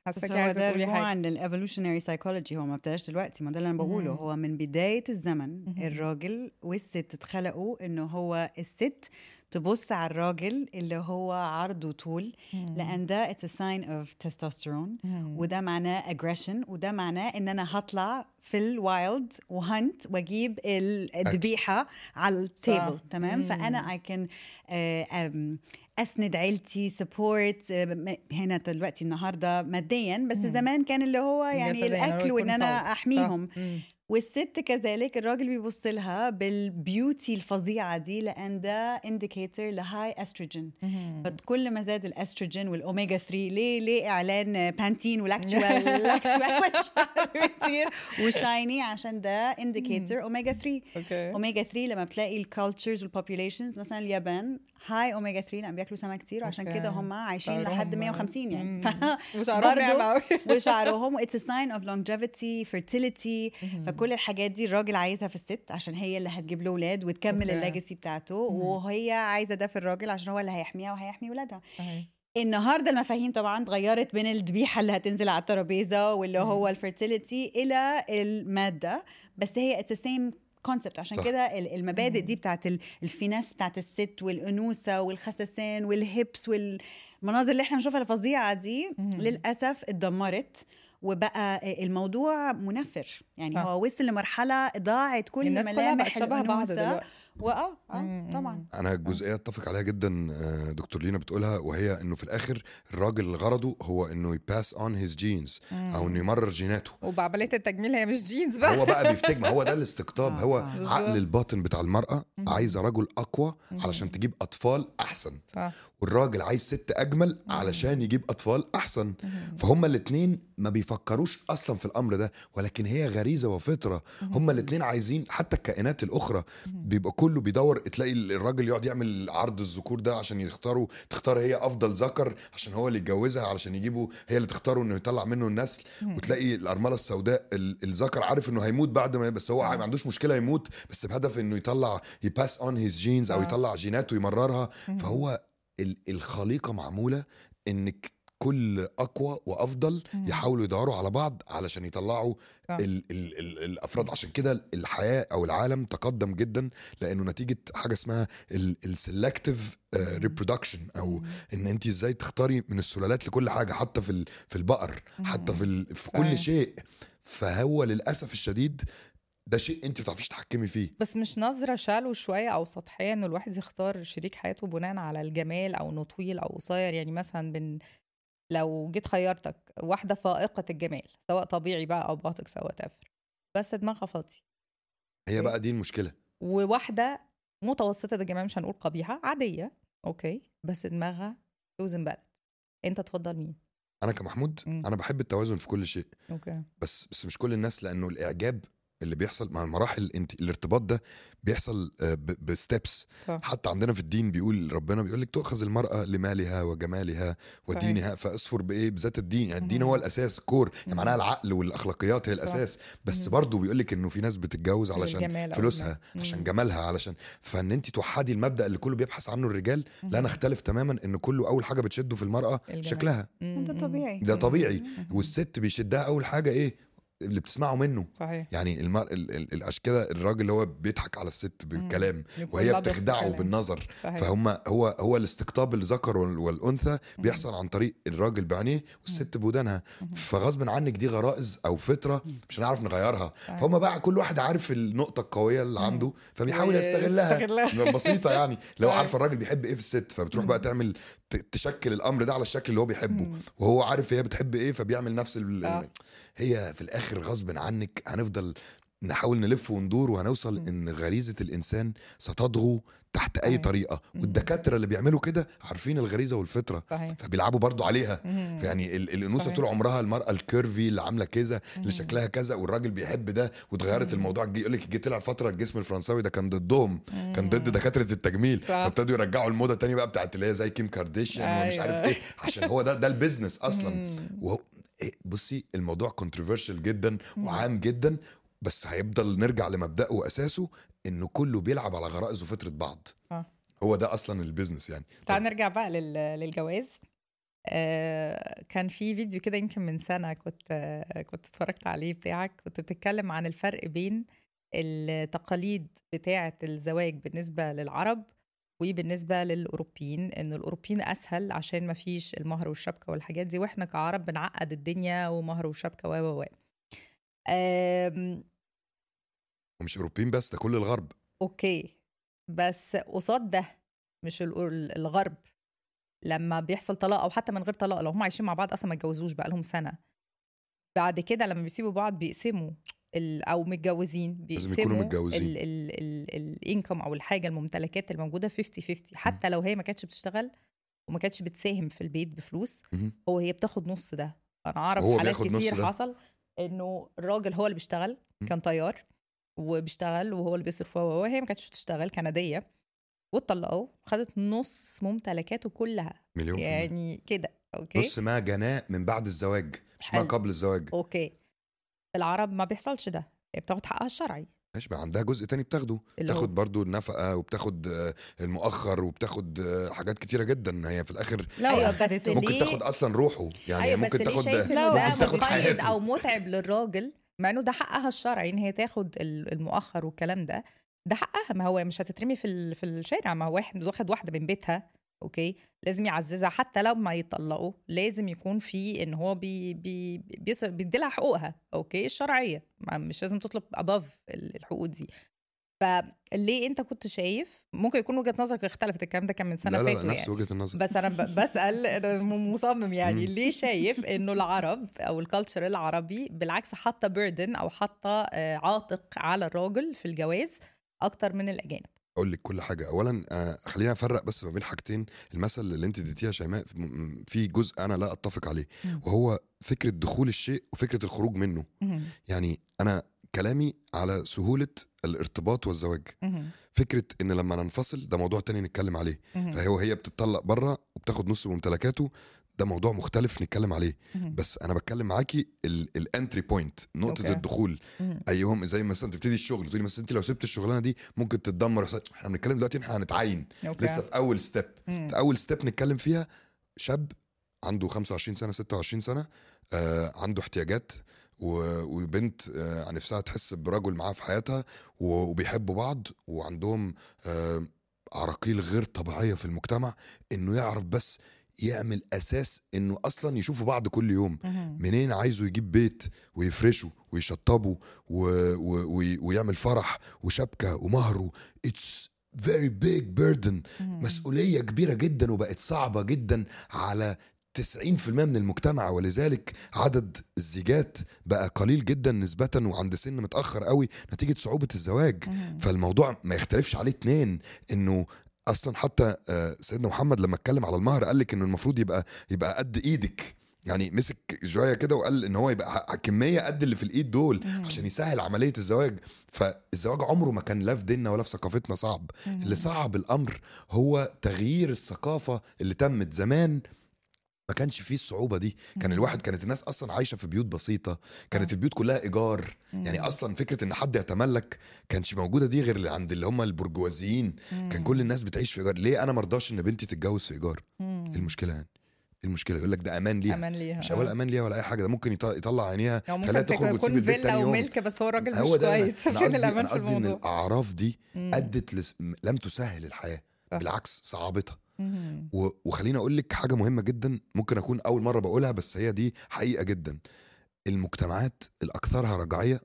بس حاساكي هو عايزه ده تقولي حاجه رجوعا للايفولوشنري سايكولوجي هو ما ابتداش دلوقتي ما ده اللي انا بقوله مم. هو من بدايه الزمن مهم. الراجل والست اتخلقوا انه هو الست تبص على الراجل اللي هو عرض وطول لان ده اتس a sign of testosterone مم. وده معناه aggression وده معناه ان انا هطلع في الوايلد وهنت واجيب ال- الذبيحه على التيبل تمام مم. فانا اي كان اسند عيلتي سبورت هنا دلوقتي النهارده ماديا بس مم. زمان كان اللي هو يعني جسدياً، هو الاكل وان يكون انا قوي. احميهم صح. مم. والست كذلك الراجل بيبص لها بالبيوتي الفظيعه دي لان ده انديكيتور لهاي استروجين مم. فكل ما زاد الاستروجين والاوميجا 3 ليه ليه اعلان بانتين ولاكتوال لاكتوال والشعر كتير وشايني عشان ده انديكيتور اوميجا 3 اوكي اوميجا 3 لما بتلاقي الكالتشرز والبوبيوليشنز مثلا اليابان هاي اوميجا 3 لان بياكلوا سمك كتير وعشان أوكي. كده هم عايشين شعرهم لحد بقى. 150 يعني مم. ف- وشعرهم برضو ناعم قوي وشعرهم اتس ساين اوف longevity fertility فكل الحاجات دي الراجل عايزها في الست عشان هي اللي هتجيب له اولاد وتكمل أوكي. الليجاسي بتاعته مم. وهي عايزه ده في الراجل عشان هو اللي هيحميها وهيحمي ولادها صحيح. النهارده المفاهيم طبعا اتغيرت من الذبيحه اللي هتنزل على الترابيزه واللي مم. هو الفيرتيليتي الى الماده بس هي اتس سيم كونسبت عشان صح. كده ال- المبادئ مم. دي بتاعت ال- الفيناس بتاعت الست والانوثه والخسسان والهيبس والمناظر اللي احنا بنشوفها الفظيعه دي مم. للاسف اتدمرت وبقى الموضوع منفر يعني صح. هو وصل لمرحله ضاعت كل الناس كلها ملامح بقت شبه بعض الأنوثة. دلوقتي واه اه مم. طبعا انا الجزئيه اتفق عليها جدا آه، دكتور لينا بتقولها وهي انه في الاخر الراجل غرضه هو انه يباس اون هيز جينز او انه يمرر جيناته وبعمليه التجميل هي مش جينز بقى هو بقى بيفتج ما هو ده الاستقطاب آه، هو آه. عقل الباطن بتاع المرأة مم. عايزة رجل أقوى مم. علشان تجيب أطفال أحسن صح والراجل عايز ست أجمل مم. علشان يجيب أطفال أحسن مم. فهم الاتنين ما بيفكروش أصلا في الأمر ده ولكن هي غريزة وفطرة هم الاتنين عايزين حتى الكائنات الأخرى بيبقى كله بيدور تلاقي الراجل يقعد يعمل عرض الذكور ده عشان يختاروا تختار هي أفضل ذكر عشان هو اللي يتجوزها علشان يجيبوا هي اللي تختاره إنه يطلع منه النسل مم. وتلاقي الارمله السوداء ال- الذكر عارف انه هيموت بعد ما بس هو آه. ما عندوش مشكله يموت بس بهدف انه يطلع يباس اون هيز جينز او صح. يطلع جيناته يمررها مم. فهو ال- الخليقه معموله انك كل اقوى وافضل مم. يحاولوا يدوروا على بعض علشان يطلعوا صح. ال ال ال الافراد عشان كده الحياه او العالم تقدم جدا لانه نتيجه حاجه اسمها السلكتيف ريبرودكشن او مم. ان انت ازاي تختاري من السلالات لكل حاجه حتى في ال- في البقر حتى في ال- في كل صحيح. شيء فهو للاسف الشديد ده شيء انت ما بتعرفيش تتحكمي فيه بس مش نظرة شالو شوية أو سطحية إنه الواحد يختار شريك حياته بناء على الجمال أو إنه طويل أو قصير يعني مثلا بن لو جيت خيرتك واحدة فائقة الجمال سواء طبيعي بقى أو بوتوكس أو whatever بس دماغها فاضي هي بقى دي المشكله وواحدة متوسطة الجمال مش هنقول قبيحة عادية أوكي بس دماغها توزن بلد أنت تفضل مين؟ انا كمحمود مم. انا بحب التوازن في كل شيء أوكي بس بس مش كل الناس لانه الاعجاب اللي بيحصل مع مراحل انت الارتباط ده بيحصل بستبس صح حتى عندنا في الدين بيقول ربنا بيقول لك تؤخذ المرأة لمالها وجمالها ودينها فاصفر بايه بذات الدين يعني الدين مهم. هو الاساس كور يعني مهم. معناها العقل والاخلاقيات هي صح. الاساس بس مهم. برضه بيقول لك انه في ناس بتتجوز علشان للجمال أو فلوسها المال. عشان مم. جمالها علشان فان انت توحدي المبدا اللي كله بيبحث عنه الرجال لا مهم. نختلف تماما ان كله اول حاجه بتشده في المراه الجمال. شكلها مم. ده مم. طبيعي. ده طبيعي مم. والست بيشدها اول حاجه ايه اللي بتسمعه منه صحيح يعني المر... ال... ال... الأش كده الراجل اللي هو بيضحك على الست بالكلام يكون وهي لبق في بتخدعه الكلام. بالنظر صحيح فهم هو هو الاستقطاب الذكر وال- والانثى بيحصل عن طريق الراجل بعينيه والست بودانها فغصب عنك دي غرائز او فطره مش هنعرف نغيرها صحيح. فهم بقى كل واحد عارف النقطه القويه اللي عنده فبيحاول يستغلها ويستغلها. بسيطه يعني لو صحيح. عارفه الراجل بيحب ايه في الست فبتروح بقى تعمل ت- تشكل الامر ده على الشكل اللي هو بيحبه مم. وهو عارف هي بتحب ايه فبيعمل نفس ال... آه. هي في الاخر غصب عنك هنفضل نحاول نلف وندور وهنوصل مم. ان غريزه الانسان ستطغو تحت اي صحيح. طريقه مم. والدكاتره اللي بيعملوا كده عارفين الغريزه والفطره صحيح فبيلعبوا برضو عليها مم. يعني ال- الانوثه صحيح. طول عمرها المراه الكيرفي اللي عامله كذا اللي مم. شكلها كذا والراجل بيحب ده واتغيرت مم. الموضوع جه يقول لك جه طلع فتره الجسم الفرنساوي ده كان ضدهم كان ضد مم. دكاتره التجميل صح. فابتدوا يرجعوا الموضه التانية بقى بتاعت اللي هي زي كيم كارديشيان ومش عارف أيوة. ايه عشان هو ده ده البيزنس اصلا مم. وهو إيه، بصي الموضوع كونتروفيرشال جدا مم. وعام جدا بس هيفضل نرجع لمبدأه واساسه انه كله بيلعب على غرائز وفطره بعض آه. هو ده اصلا البيزنس يعني تعال نرجع بقى لل... للجواز آه، كان في فيديو كده يمكن من سنة كنت آه، كنت اتفرجت عليه بتاعك كنت بتتكلم عن الفرق بين التقاليد بتاعة الزواج بالنسبة للعرب وبالنسبة للأوروبيين إن الأوروبيين أسهل عشان ما فيش المهر والشبكة والحاجات دي وإحنا كعرب بنعقد الدنيا ومهر وشبكة و و و آم، ومش اوروبيين بس ده كل الغرب اوكي بس قصاد ده مش ال- ال- الغرب لما بيحصل طلاق او حتى من غير طلاق لو هم عايشين مع بعض اصلا ما اتجوزوش بقى لهم سنه بعد كده لما بيسيبوا بعض بيقسموا ال- او متجوزين لازم يكونوا بيقسموا متجوزين. الانكم او الحاجه الممتلكات الموجوده 50 50 حتى لو هي ما كانتش بتشتغل وما كانتش بتساهم في البيت بفلوس مهم. هو هي بتاخد نص ده انا اعرف وهو حالات بياخد نص كتير ده. حصل انه الراجل هو اللي بيشتغل م. كان طيار وبيشتغل وهو اللي بيصرف وهو وهي ما كانتش بتشتغل كنديه واتطلقوا خدت نص ممتلكاته كلها مليون في المية. يعني كده اوكي نص ما جناه من بعد الزواج مش ما حلو. قبل الزواج اوكي في العرب ما بيحصلش ده هي بتاخد حقها الشرعي ماشي بقى عندها جزء تاني بتاخده اللي هو- بتاخد برضو النفقه وبتاخد آه، المؤخر وبتاخد آه، حاجات كتيره جدا هي في الاخر لو أيوة، أخدته. بس ممكن ليه- تاخد اصلا روحه يعني ايوه ممكن بس ليه تاخد شايف لا، انه ده ممكن تاخد مقيد حياته. او متعب للراجل مع انه ده حقها الشرعي ان هي تاخد ال- المؤخر والكلام ده ده حقها ما هو مش هتترمي في ال- في الشارع ما هو واحد واخد واحده من بيتها اوكي لازم يعززها حتى لو ما يطلقوا لازم يكون في ان هو بي بي بيص- بيديلها حقوقها اوكي الشرعيه ما- مش لازم تطلب اباف الحقوق دي فليه انت كنت شايف ممكن يكون وجهه نظرك اختلفت الكلام ده كان من سنه لا لا, فاتوا لا نفس يعني. وجهه النظر بس انا ب- بسال انا م- مصمم يعني مم. ليه شايف انه العرب او الكالتشر العربي بالعكس حاطه بيردن او حاطه آه، عاتق على الراجل في الجواز اكتر من الاجانب اقول لك كل حاجه اولا آه خلينا افرق بس ما بين حاجتين المثل اللي انت اديتيها شيماء في- م- في جزء انا لا اتفق عليه مم. وهو فكره دخول الشيء وفكره الخروج منه يعني انا كلامي على سهوله الارتباط والزواج فكره ان لما ننفصل ده موضوع تاني نتكلم عليه فهو هي بتطلق بره وبتاخد نص ممتلكاته ده موضوع مختلف نتكلم عليه بس انا بتكلم معاكي الانتري بوينت نقطه أوكي. الدخول ايهم زي مثلا تبتدي الشغل تقولي مثلا انت لو سبت الشغلانه دي ممكن تتدمر احنا بنتكلم دلوقتي احنا هنتعين لسه في اول ستيب في اول ستيب نتكلم فيها شاب عنده 25 سنه 26 سنه آه عنده احتياجات و- وبنت آه نفسها تحس برجل معاها في حياتها و- وبيحبوا بعض وعندهم آه عراقيل غير طبيعيه في المجتمع انه يعرف بس يعمل اساس انه اصلا يشوفوا بعض كل يوم منين عايزه يجيب بيت ويفرشه ويشطبه و... و... وي- ويعمل فرح وشبكه ومهره اتس فيري بيج بيردن مسؤوليه كبيره جدا وبقت صعبه جدا على 90% من المجتمع ولذلك عدد الزيجات بقى قليل جدا نسبة وعند سن متأخر قوي نتيجة صعوبة الزواج فالموضوع ما يختلفش عليه اتنين انه اصلا حتى آه، سيدنا محمد لما اتكلم على المهر قال لك انه المفروض يبقى يبقى قد ايدك يعني مسك شويه كده وقال ان هو يبقى ح- كميه قد اللي في الايد دول عشان يسهل عمليه الزواج فالزواج عمره ما كان لا في ديننا ولا في ثقافتنا صعب اللي صعب الامر هو تغيير الثقافه اللي تمت زمان ما كانش فيه الصعوبه دي كان الواحد كانت الناس اصلا عايشه في بيوت بسيطه كانت البيوت كلها ايجار يعني اصلا فكره ان حد يتملك كانش موجوده دي غير اللي عند اللي هم البرجوازيين كان كل الناس بتعيش في ايجار ليه انا مرضاش ان بنتي تتجوز في ايجار ايه المشكله يعني ايه المشكله يقول لك ده امان ليها امان ليها مش اول امان ليها ولا اي حاجه ده ممكن يط- يطلع عينيها او خليها ممكن تخرج وتسيب يكون البيت فيلا تاني يوم وملك بس هو الراجل مش هو ده كويس أنا- انا فين قصدي الامان انا في قصدي ان الموضوع الاعراف دي مم. ادت لس... لم تسهل الحياه صح. بالعكس صعبتها مم. و... وخليني اقول لك حاجه مهمه جدا ممكن اكون اول مره بقولها بس هي دي حقيقه جدا المجتمعات الاكثرها رجعيه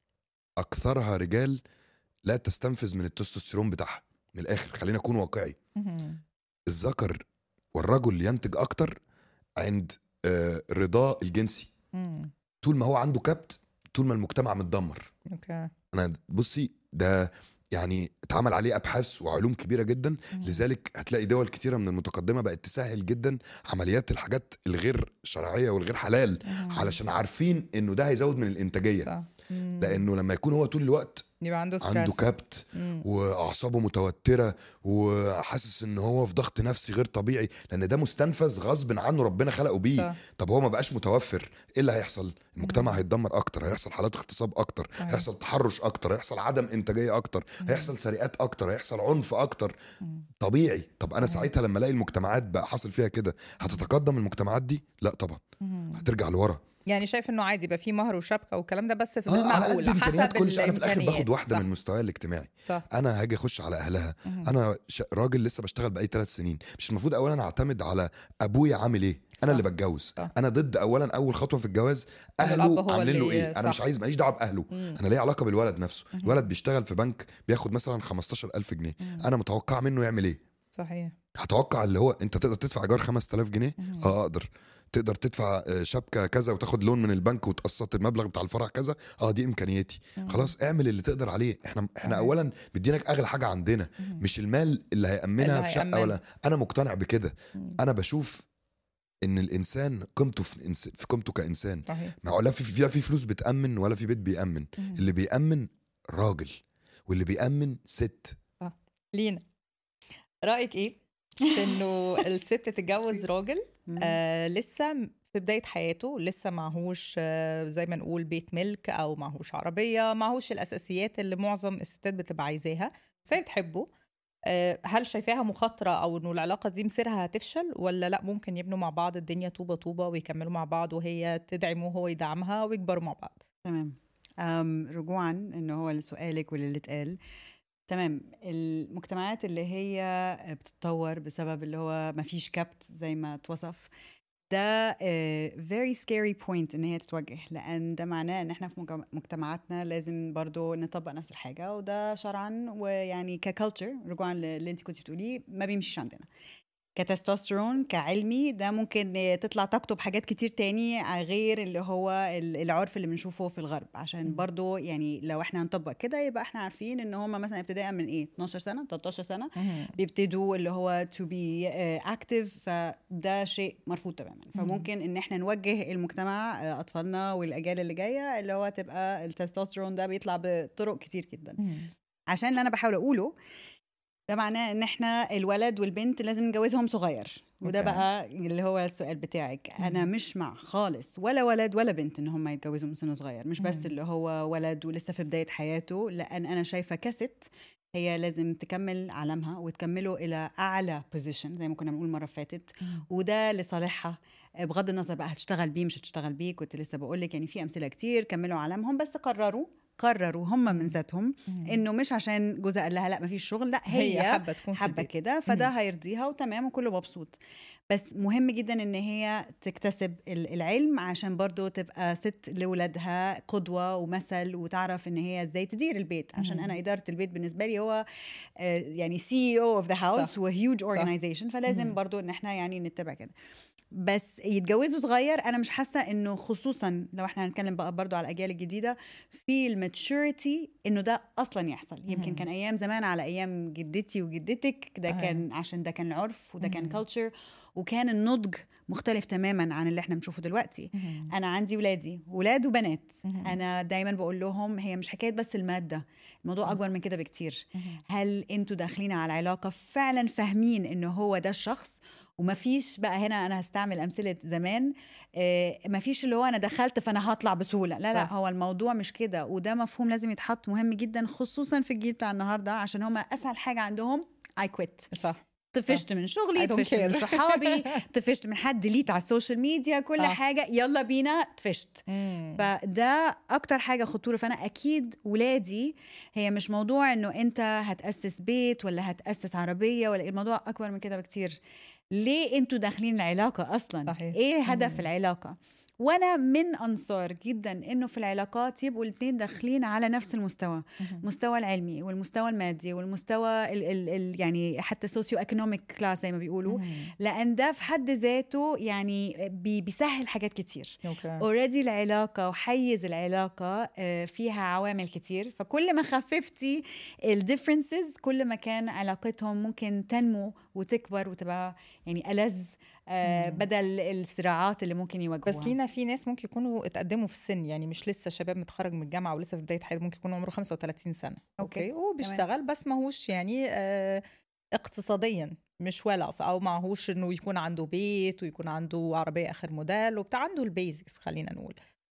اكثرها رجال لا تستنفذ من التستوستيرون بتاعها من الاخر خلينا اكون واقعي مم. الذكر والرجل ينتج اكتر عند آه، رضاه الجنسي مم. طول ما هو عنده كبت طول ما المجتمع متدمر اوكي انا بصي ده يعني اتعمل عليه ابحاث وعلوم كبيره جدا لذلك هتلاقي دول كتيره من المتقدمه بقت تسهل جدا عمليات الحاجات الغير شرعيه والغير حلال مم. علشان عارفين انه ده هيزود من الانتاجيه صح. مم. لانه لما يكون هو طول الوقت يبقى عنده ستريس عنده كبت واعصابه متوتره وحاسس ان هو في ضغط نفسي غير طبيعي لان ده مستنفذ غصب عنه ربنا خلقه بيه صح. طب هو ما بقاش متوفر ايه اللي هيحصل المجتمع هيتدمر اكتر هيحصل حالات اغتصاب اكتر صحيح. هيحصل تحرش اكتر هيحصل عدم انتاجيه اكتر هيحصل سرقات اكتر هيحصل عنف اكتر طبيعي طب انا ساعتها لما الاقي المجتمعات بقى حاصل فيها كده هتتقدم المجتمعات دي لا طبعا هترجع لورا يعني شايف انه عادي يبقى في مهر وشبكه والكلام ده بس في اه على قد المعقول امكانيات حسب كل شيء انا في الاخر باخد الإمكانيات. واحده صح. من مستواي الاجتماعي صح انا هاجي اخش على اهلها مهم. انا ش... راجل لسه بشتغل بقالي ثلاث سنين مش المفروض اولا اعتمد على ابويا عامل ايه انا صح. اللي بتجوز صح. انا ضد اولا اول خطوه في الجواز الأب اهله هو عاملين له اللي- ايه انا مش صح. عايز ماليش دعوه باهله مم. انا ليا علاقه بالولد نفسه الولد بيشتغل في بنك بياخد مثلا 15000 جنيه مم. انا متوقع منه يعمل ايه صحيح هتوقع اللي هو انت تقدر تدفع ايجار 5000 جنيه مم. اه اقدر تقدر تدفع آه، شبكه كذا وتاخد لون من البنك وتقسط المبلغ بتاع الفرع كذا اه دي امكانياتي مم. خلاص اعمل اللي تقدر عليه احنا احنا صحيح. اولا مدينك اغلى حاجه عندنا مم. مش المال اللي هيأمنها اللي في شقه هيأمن. ولا انا مقتنع بكده مم. انا بشوف ان الانسان قيمته في, إنس... في قيمته كانسان صحيح ما هو لا في في لا في فلوس بتأمن ولا في بيت بيأمن مم. اللي بيأمن راجل واللي بيأمن ست لينا رايك ايه في انه الست تتجوز راجل مم. آه لسه في بداية حياته لسه معهوش آه زي ما نقول بيت ملك أو معهوش عربية معهوش الأساسيات اللي معظم الستات بتبقى عايزاها بس هي بتحبه آه هل شايفاها مخاطرة أو إنه العلاقة دي مصيرها هتفشل ولا لأ ممكن يبنوا مع بعض الدنيا طوبة طوبة ويكملوا مع بعض وهي تدعمه وهو يدعمها ويكبروا مع بعض تمام أم رجوعا انه هو لسؤالك واللي اتقال تمام المجتمعات اللي هي بتتطور بسبب اللي هو ما فيش كبت زي ما اتوصف ده uh, very scary point ان هي تتوجه لان ده معناه ان احنا في مجم- مجتمعاتنا لازم برضو نطبق نفس الحاجه وده شرعا ويعني ككالتشر رجوعا اللي انت كنت بتقوليه ما بيمشيش عندنا كتستوستيرون كعلمي ده ممكن تطلع طاقته بحاجات كتير تاني غير اللي هو ال- العرف اللي بنشوفه في الغرب عشان مم. برضو يعني لو احنا هنطبق كده يبقى احنا عارفين ان هم مثلا ابتداء من ايه 12 سنه 13 سنه بيبتدوا اللي هو to be uh, active فده شيء مرفوض تماما فممكن ان احنا نوجه المجتمع uh, اطفالنا والاجيال اللي جايه اللي هو تبقى التستوستيرون ده بيطلع بطرق كتير جدا عشان اللي انا بحاول اقوله ده معناه ان احنا الولد والبنت لازم نجوزهم صغير وده أوكي. بقى اللي هو السؤال بتاعك انا مش مع خالص ولا ولد ولا بنت ان هم يتجوزوا من سن صغير مش بس مم. اللي هو ولد ولسه في بدايه حياته لان انا شايفه كست هي لازم تكمل عالمها وتكمله الى اعلى بوزيشن زي ما كنا بنقول المره اللي فاتت وده لصالحها بغض النظر بقى هتشتغل بيه مش هتشتغل بيه كنت لسه بقول لك يعني في امثله كتير كملوا عالمهم بس قرروا قرروا هم من ذاتهم انه مش عشان جوزها قال لها لا مفيش شغل لا هي هي, حابة تكون في حابه البيت. كده فده هيرضيها وتمام وكله مبسوط بس مهم جدا ان هي تكتسب ال- العلم عشان برضو تبقى ست لولادها قدوه ومثل وتعرف ان هي ازاي تدير البيت عشان مم. انا اداره البيت بالنسبه لي هو آه، يعني سي او اوف ذا هاوس صح. وهيوج صح. اورجانيزيشن فلازم مم. برضو ان احنا يعني نتبع كده بس يتجوزوا صغير انا مش حاسه انه خصوصا لو احنا هنتكلم بقى برضو على الاجيال الجديده في الماتشوريتي انه ده اصلا يحصل يمكن مم. كان ايام زمان على ايام جدتي وجدتك ده أيوة. كان عشان ده كان العرف وده كان مم. كلتشر وكان النضج مختلف تماما عن اللي احنا بنشوفه دلوقتي انا عندي ولادي ولاد وبنات مهم. انا دايما بقول لهم هي مش حكايه بس الماده الموضوع اكبر من كده بكتير هل انتوا داخلين على علاقه فعلا فاهمين انه هو ده الشخص ومفيش بقى هنا انا هستعمل امثله زمان آه مفيش اللي هو انا دخلت فانا هطلع بسهوله لا لا صح. هو الموضوع مش كده وده مفهوم لازم يتحط مهم جدا خصوصا في الجيل بتاع النهارده عشان هما اسهل حاجه عندهم اي كويت صح طفشت من شغلي I don't طفشت من care. صحابي طفشت من حد ديليت على السوشيال ميديا كل صح. حاجه يلا بينا طفشت فده اكتر حاجه خطوره فانا اكيد ولادي هي مش موضوع انه انت هتاسس بيت ولا هتاسس عربيه ولا الموضوع اكبر من كده بكتير ليه انتوا داخلين العلاقه اصلا صحيح. ايه هدف مم. العلاقه وانا من انصار جدا انه في العلاقات يبقوا الاثنين داخلين على نفس المستوى المستوى العلمي والمستوى المادي والمستوى ال ال ال يعني حتى سوسيو ايكونوميك كلاس زي ما بيقولوا لان ده في حد ذاته يعني بي بيسهل حاجات كتير اوكي اوريدي العلاقه وحيز العلاقه آه، فيها عوامل كتير فكل ما خففتي الديفرنسز كل ما كان علاقتهم ممكن تنمو وتكبر وتبقى يعني ألذ آه مم. بدل الصراعات اللي ممكن يواجهوها بس لينا في ناس ممكن يكونوا اتقدموا في السن يعني مش لسه شباب متخرج من الجامعه ولسه في بدايه حياته ممكن يكون عمره 35 سنه أوكي. اوكي وبيشتغل بس ماهوش يعني آه اقتصاديا مش ولا او معهوش انه يكون عنده بيت ويكون عنده عربيه اخر موديل وبتاع عنده البيزكس خلينا نقول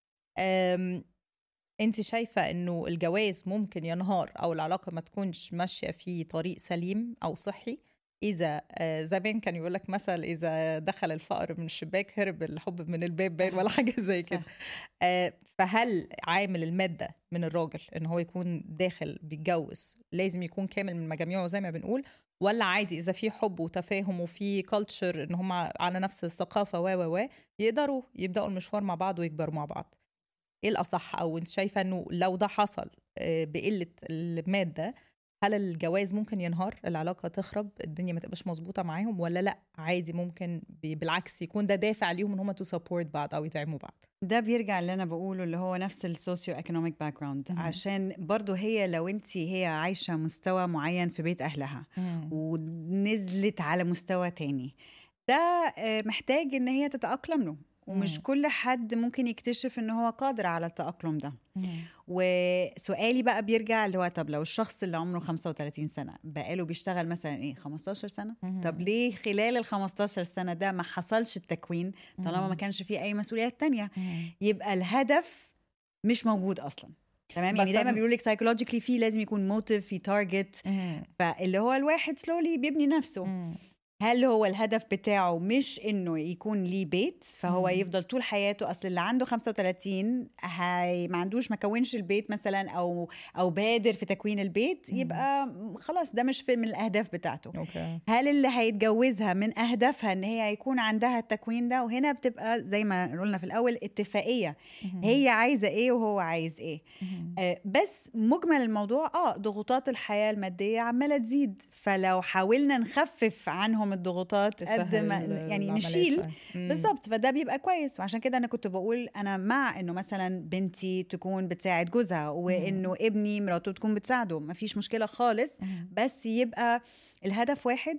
أم انت شايفه انه الجواز ممكن ينهار او العلاقه ما تكونش ماشيه في طريق سليم او صحي اذا آه، زمان كان يقول لك مثل اذا دخل الفقر من الشباك هرب الحب من الباب باين ولا حاجه زي كده آه، فهل عامل الماده من الراجل ان هو يكون داخل بيتجوز لازم يكون كامل من مجاميعه زي ما بنقول ولا عادي اذا في حب وتفاهم وفي كلتشر ان هم على نفس الثقافه و و و يقدروا يبداوا المشوار مع بعض ويكبروا مع بعض ايه الاصح او انت شايفه انه لو ده حصل آه، بقله الماده هل الجواز ممكن ينهار العلاقه تخرب الدنيا ما تبقاش مظبوطه معاهم ولا لا عادي ممكن ب- بالعكس يكون ده دافع ليهم ان هم تو سبورت بعض او يدعموا بعض ده بيرجع اللي انا بقوله اللي هو نفس السوسيو ايكونوميك باك جراوند مهم. عشان برضو هي لو انت هي عايشه مستوى معين في بيت اهلها ونزلت على مستوى تاني ده آه، محتاج ان هي تتاقلم له ومش مم. كل حد ممكن يكتشف ان هو قادر على التاقلم ده وسؤالي بقى بيرجع اللي هو طب لو الشخص اللي عمره 35 سنه بقاله بيشتغل مثلا ايه 15 سنه طب ليه خلال ال 15 سنه ده ما حصلش التكوين طالما ما كانش فيه اي مسؤوليات تانية يبقى الهدف مش موجود اصلا تمام بس يعني دايما أنا- بيقولوا لك سايكولوجيكلي في لازم يكون موتيف في تارجت فاللي هو الواحد سلولي بيبني نفسه هل هو الهدف بتاعه مش انه يكون ليه بيت فهو مم. يفضل طول حياته اصل اللي عنده 35 هي ما عندوش ما كونش البيت مثلا او او بادر في تكوين البيت مم. يبقى خلاص ده مش في من الاهداف بتاعته اوكي هل اللي هيتجوزها من اهدافها ان هي يكون عندها التكوين ده وهنا بتبقى زي ما قلنا في الاول اتفاقيه هي عايزه ايه وهو عايز ايه آه، بس مجمل الموضوع اه ضغوطات الحياه الماديه عماله تزيد فلو حاولنا نخفف عنهم الضغوطات قد ما يعني نشيل بالظبط فده بيبقى كويس وعشان كده انا كنت بقول انا مع انه مثلا بنتي تكون بتساعد جوزها وانه ابني مراته تكون بتساعده مفيش مشكله خالص بس يبقى الهدف واحد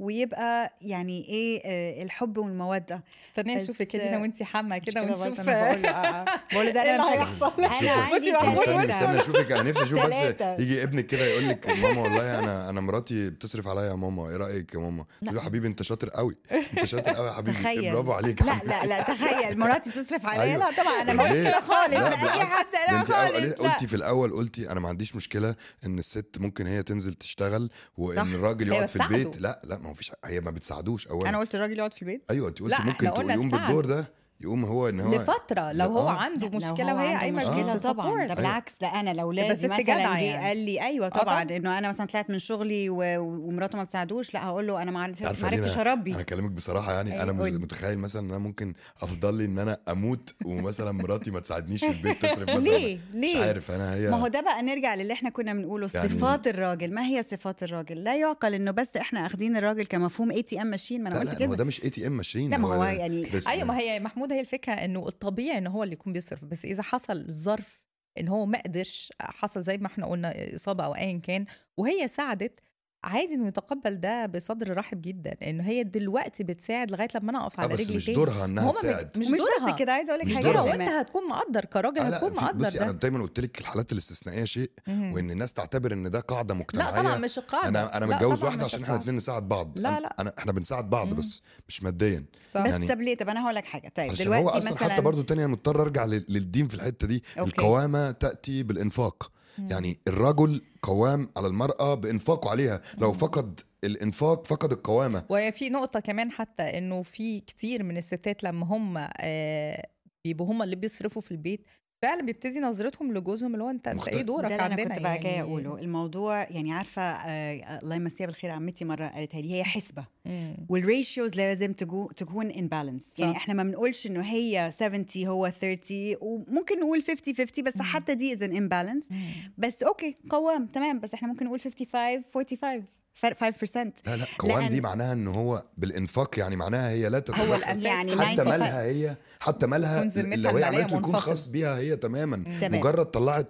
ويبقى يعني ايه آه، الحب والموده استني بس- اشوفك كده وانت حامه كده مش ونشوف برضه أنا بقول له آه، آه. بقول له ده إيه انا اللي مش هيحصل؟ انا شوفي. عندي بصي، محمود استنى ثلاثة. استنى اشوفك انا نفسي اشوف بس تلاتة. يجي ابنك كده يقول لك ماما والله انا انا مراتي بتصرف عليا يا ماما ايه رايك يا ماما تقول له حبيبي انت شاطر قوي انت شاطر قوي يا حبيبي تخيل برافو عليك يا لا حبيبي. لا لا تخيل مراتي بتصرف عليا أيوة. لا طبعا انا ما ليه؟ قلتش كده خالص لا، لا اي بالعكس. حد ده لا انت خالص أول- لا. قلتي في الاول قلتي انا ما عنديش مشكله ان الست ممكن هي تنزل تشتغل وان صح. الراجل أيوة، يقعد في تساعده. البيت لا لا ما هو فيش هي ما بتساعدوش اولا انا قلت الراجل يقعد في البيت ايوه انت قلتي لا، ممكن إحنا قلنا يقوم نساعد. بالدور ده يقوم هو ان هو لفتره لو هو آه. عنده لا، لو مشكله هو وهي عنده قايمه مشكله بيه طبعا ده بsupport. بالعكس ده انا لو بس لازم ست مثلا جدعة جه يعني. قال لي ايوه آه، طبعا طبعاً. انه انا مثلا طلعت من شغلي و- ومراته ما بتساعدوش لا هقول له انا ما عرفتش عارفة ما ليه عرفتش أنا- اربي انا اكلمك بصراحه يعني أيوة، انا مش قولي. متخيل مثلا ان انا ممكن افضل لي ان انا اموت ومثلا مراتي ما تساعدنيش في البيت تصرف مثلا ليه مش ليه عارف انا هي ما هو ده بقى نرجع للي احنا كنا بنقوله يعني- صفات الراجل ما هي صفات الراجل لا يعقل انه بس احنا اخدين الراجل كمفهوم اي تي ام ماشين ما انا لا قلت لا هو كده ده مش اي تي ام ماشين لا، ما هو يعني- بس- ايوه ما هي محمود هي الفكره انه الطبيعي ان هو اللي يكون بيصرف بس اذا حصل ظرف ان هو ما قدرش حصل زي ما احنا قلنا اصابه او ايا كان وهي ساعدت عادي انه يتقبل ده بصدر رحب جدا انه هي دلوقتي بتساعد لغايه لما انا اقف آه على بس رجلي مش تاني دورها انها هما تساعد مش مش دورها بس كده عايزه اقول لك مش حاجه دورها. وانت كمان. هتكون مقدر كراجل آه لا هتكون في- مقدر بصي انا ده دايما قلت لك الحالات الاستثنائيه شيء مهم. وان الناس تعتبر ان ده قاعده مجتمعيه لا طبعا مش القاعده انا انا لا متجوز طبعاً واحده مش عشان احنا القاعدة. الاثنين نساعد بعض لا، أنا- لا. انا احنا بنساعد بعض مم. بس مش ماديا صح بس يعني- طب ليه طب انا هقول لك حاجه طيب عشان دلوقتي هو اصلا مثلا حتى برضو تاني انا مضطر ارجع لل- للدين في الحته دي أوكي. القوامه تاتي بالانفاق يعني الرجل قوام على المراه بانفاقه عليها لو فقد الانفاق فقد القوامه وهي في نقطة كمان حتى انه في كتير من الستات لما هم آه بيبقوا هم اللي بيصرفوا في البيت فعلا بيبتدي نظرتهم لجوزهم اللي هو انت انت مختلف. ايه دورك ده اللي عندنا انا كنت بقى جايه يعني اقوله الموضوع يعني عارفه آه الله يمسيها بالخير عمتي مره قالتها لي هي حسبه مم. والريشيوز لازم تجو تكون ان بالانس يعني صح. احنا ما بنقولش انه هي 70 هو 30 وممكن نقول 50 50 بس مم. حتى دي از ان بالانس بس اوكي قوام تمام بس احنا ممكن نقول 55 45 فرق 5% لا لا قوام لأن- دي معناها ان هو بالانفاق يعني معناها هي لا هو تتدخل الاساس يعني حتى 95 مالها هي حتى مالها تكون ذمتها لو هي المالية عملته يكون منفصل. خاص بيها هي تماما تمام. مجرد طلعت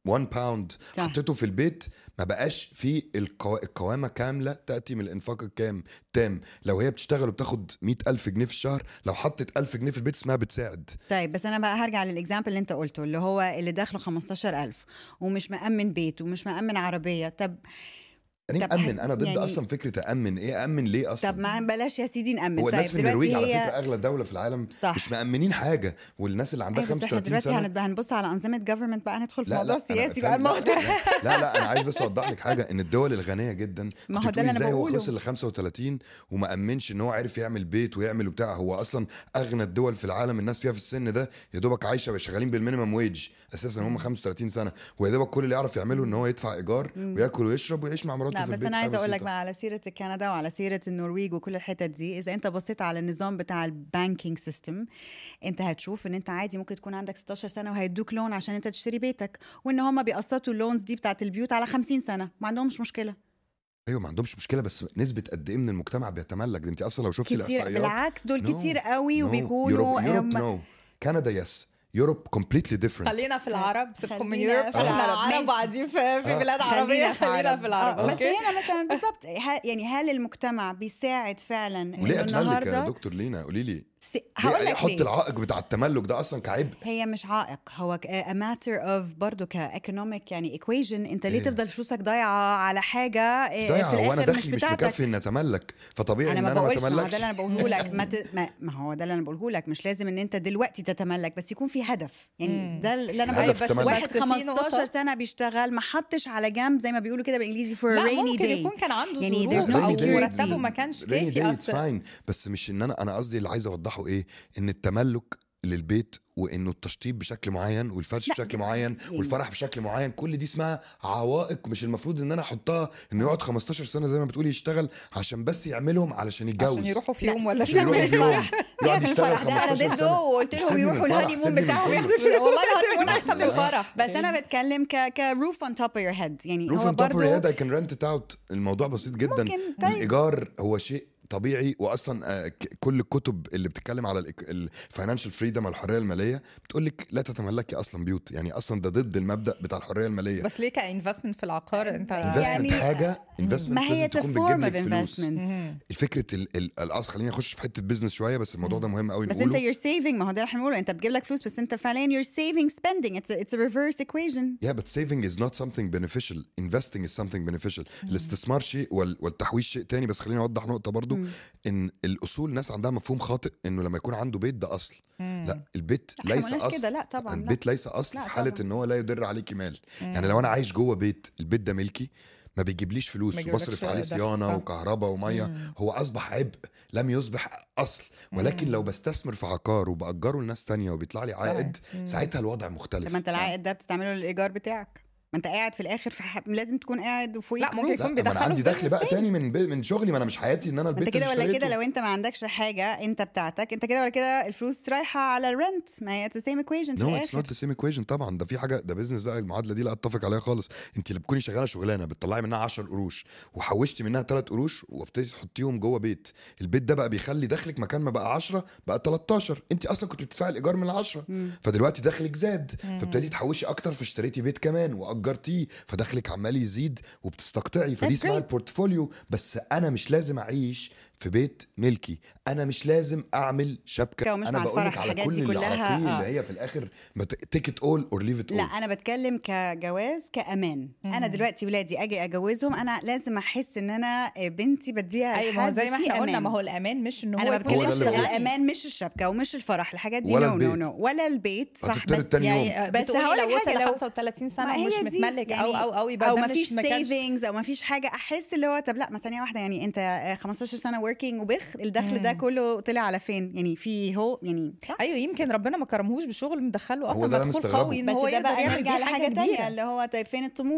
1 باوند صح. حطيته في البيت ما بقاش في القو... القوامه كامله تاتي من الانفاق الكام تام لو هي بتشتغل وبتاخد 100000 جنيه في الشهر لو حطت 1000 جنيه في البيت اسمها بتساعد طيب بس انا بقى هرجع للاكزامبل اللي انت قلته اللي هو اللي دخله 15000 ومش مأمن بيت ومش مأمن عربيه طب يعني طب امن انا ضد يعني- اصلا فكره امن ايه امن ليه اصلا طب ما بلاش يا سيدي نأمن هو طيب الناس في النرويج على هي- فكره اغلى دوله في العالم صح. مش مأمنين حاجه والناس اللي عندها أيوة بس احنا 35 دلوقتي سنه هنبقى هنبص على انظمه جفرمنت بقى ندخل في لا موضوع لا أنا سياسي بقى فاهم. لا, الموضوع لا, لا لا انا عايز بس اوضح لك حاجه ان الدول الغنيه جدا ما كنت هو ده اللي بتقولي أنا ازاي هو بقوله. وصل ل 35 وما امنش ان هو عرف يعمل بيت ويعمل وبتاع هو اصلا اغنى الدول في العالم الناس فيها في السن ده يا دوبك عايشه شغالين بالمينيمم ويج اساسا هم 35 سنه ويا دوبك كل اللي يعرف يعمله ان هو يدفع ايجار وياكل ويشرب ويعيش مع مراته لا في بس البيت انا عايزه حاجة اقول لك بسيطة. بقى على سيره كندا وعلى سيره النرويج وكل الحتت دي اذا انت بصيت على النظام بتاع البانكينج سيستم انت هتشوف ان انت عادي ممكن تكون عندك 16 سنه وهيدوك لون عشان انت تشتري بيتك وان هم بيقسطوا اللونز دي بتاعت البيوت على 50 سنه ما عندهمش مشكله ايوه ما عندهمش مشكله بس نسبه قد ايه من المجتمع بيتملك ده انت اصلا لو شفتي كتير الاحصائيات بالعكس دول No, كتير قوي no. وبيكونوا يوروب, يوروب هم- نو كندا يس يوروب كومبليتلي ديفرنت خلينا في العرب سيبكم من خلينا يوروب في احنا العرب. العرب ماشي. قاعدين في في آه. بلاد عربيه خلينا في العرب آه، بس اوكي هنا مثلا بالظبط ه- يعني هل المجتمع بيساعد فعلا وليه انه اتملك يا النهارده دكتور لينا قولي لي س- هقول لك حط ليه العائق بتاع التملك ده اصلا كعبء هي مش عائق هو a matter of برضه كايكونوميك يعني equation انت ليه إيه؟ تفضل فلوسك ضايعه على حاجه آه، ضايع في هو انا الاخر مش دخلي مش بتاعتك مكفي ان اتملك فطبيعي انا ان ما انا ما بقولش ما هو ده اتملكش اللي انا بقوله لك ما, ت... ما ما هو ده اللي انا بقوله لك مش لازم ان انت دلوقتي تتملك بس يكون في هدف يعني مم. ده اللي انا الهدف بقوله بس تملك. واحد بس في 15 نقطة- سنه بيشتغل ما حطش على جنب زي ما بيقولوا كده بالانجليزي for a لا rainy ممكن day يكون كان عنده يعني ظروف there's no او security. مرتبه ما كانش كافي اصلا فاين بس مش ان انا انا قصدي اللي عايز اوضحه ايه ان التملك للبيت وانه التشطيب بشكل معين والفرش لا، بشكل ده- معين يعني- والفرح بشكل معين كل دي اسمها عوائق مش المفروض ان انا احطها انه يقعد 15 سنه زي ما بتقولي يشتغل عشان بس يعملهم علشان يتجوز عشان يروحوا في لا، يوم ولا سيبك شهر من يروحوا في يوم الفرح. يقعد سيبك من يشتغل الفرح ده انا 15 ضده سنه وقلت لهم سيبني من يروحوا الفرح، الهاني مون سيبني من بتاعهم كله. ياخدوا والله الهانيمون احسن من الفرح بس انا بتكلم ك كروف اون توب يور هيد يعني روف هو اند توب برضه هيد اي كان رنت ات اوت الموضوع بسيط جدا ممكن طيب الايجار هو شيء طبيعي واصلا آه، ك- كل الكتب اللي بتتكلم على الفاينانشال فريدم الحريه الماليه بتقول لك لا تتملكي اصلا بيوت يعني اصلا ده ضد المبدا بتاع الحريه الماليه بس ليه كانفستمنت في العقار انت يعني- انفستمنت حاجه انفستمنت ما هي لازم تكون فورم بتجيب اوف لك فلوس انفستمنت مهم. الفكره ال- ال- الاصل خليني اخش في حته بزنس شويه بس الموضوع ده مهم قوي بس انت نقوله you're saving ما هو ده اللي احنا بنقوله انت بتجيب لك فلوس بس انت فعليا you're saving spending it's a, it's a reverse equation Yeah, but saving is not something beneficial. Investing is something beneficial. الاستثمار شيء وال- والتحويش شيء تاني بس خليني اوضح نقطة برضو مم. ان الاصول ناس عندها مفهوم خاطئ انه لما يكون عنده بيت ده اصل. مم. لا البيت احنا ما ليس قلناش اصل كده لا طبعا لا. البيت ليس اصل لا في حالة طبعاً. ان هو لا يدر عليك مال. يعني لو انا عايش جوه بيت البيت ده ملكي ما بيجيبليش ما فلوس يجيبلكش وبصرف عليه دخل، صيانه صح. وكهرباء وميه مم. هو اصبح عبء لم يصبح اصل ولكن مم. لو بستثمر في عقار وباجره لناس تانية وبيطلع لي صحيح. عائد مم. ساعتها الوضع مختلف لما انت العائد ده بتستعمله للايجار بتاعك ما انت قاعد في الاخر في ح... لازم تكون قاعد وفوقيك لا، ممكن روف. لا يكون ما انا بيدخله عندي في دخل business بقى تاني من بي من شغلي ما انا مش حياتي ان انا ما البيت انت كده اللي ولا كده اشتريته. لو انت ما عندكش حاجه انت بتاعتك انت كده ولا كده الفلوس رايحه على الرنت ما هي اتس سيم ايكويشن في نو اتس الاخر نوت ذا سيم ايكويشن طبعا ده في حاجه ده بيزنس بقى المعادله دي لا اتفق عليها خالص انت اللي بتكوني شغاله شغلانه بتطلعي منها 10 قروش وحوشتي منها 3 قروش وابتدي تحطيهم جوه بيت البيت ده بقى بيخلي دخلك مكان ما بقى 10 بقى 13 انت اصلا كنت بتدفعي الايجار من ال 10 مم. فدلوقتي دخلك زاد فابتدي تحوشي اكتر فاشتريتي بيت كمان واجرتيه فدخلك عمال يزيد وبتستقطعي فدي That's اسمها great. البورتفوليو بس انا مش لازم اعيش في بيت ملكي انا مش لازم اعمل شبكه ومش انا مع بقول لك الفرح، على الحاجات كل دي كلها، العراقيل آه. اللي هي في الاخر تيك ات اول اور ليف ات لا اول انا بتكلم كجواز كامان انا دلوقتي ولادي اجي اجوزهم انا لازم احس ان انا بنتي بديها ايوه ما هو لحد زي ما فيه احنا قلنا أمان. ما هو الامان مش ان هو انا ما يكون هو ده بتكلمش اللي شخص بقوله. غني. الامان مش الشبكه ومش الفرح الحاجات دي ولا نو نو البيت. نو ولا البيت صح هتفترض بس تاني يوم. يعني بس بس بتقولي هقول لو لك وصل حاجة، ل لو- 35 سنه ما ومش هي دي متملك او او او يبقى او ده ما مش فيش ما كانش سيفنجز او ما فيش حاجه احس اللي هو طب لا ما ثانيه واحده يعني انت آه، 15 سنه وركينج وبخ الدخل ده مم. كله طلع على فين يعني في هو يعني ايوه يمكن ربنا ما كرمهوش بشغل مدخله هو اصلا ده أنا مدخول مستغربه. قوي ان بس هو ده يقدر بقى يعمل نرجع بيه لحاجه حاجه تانية كبيره اللي هو طيب فين الطموح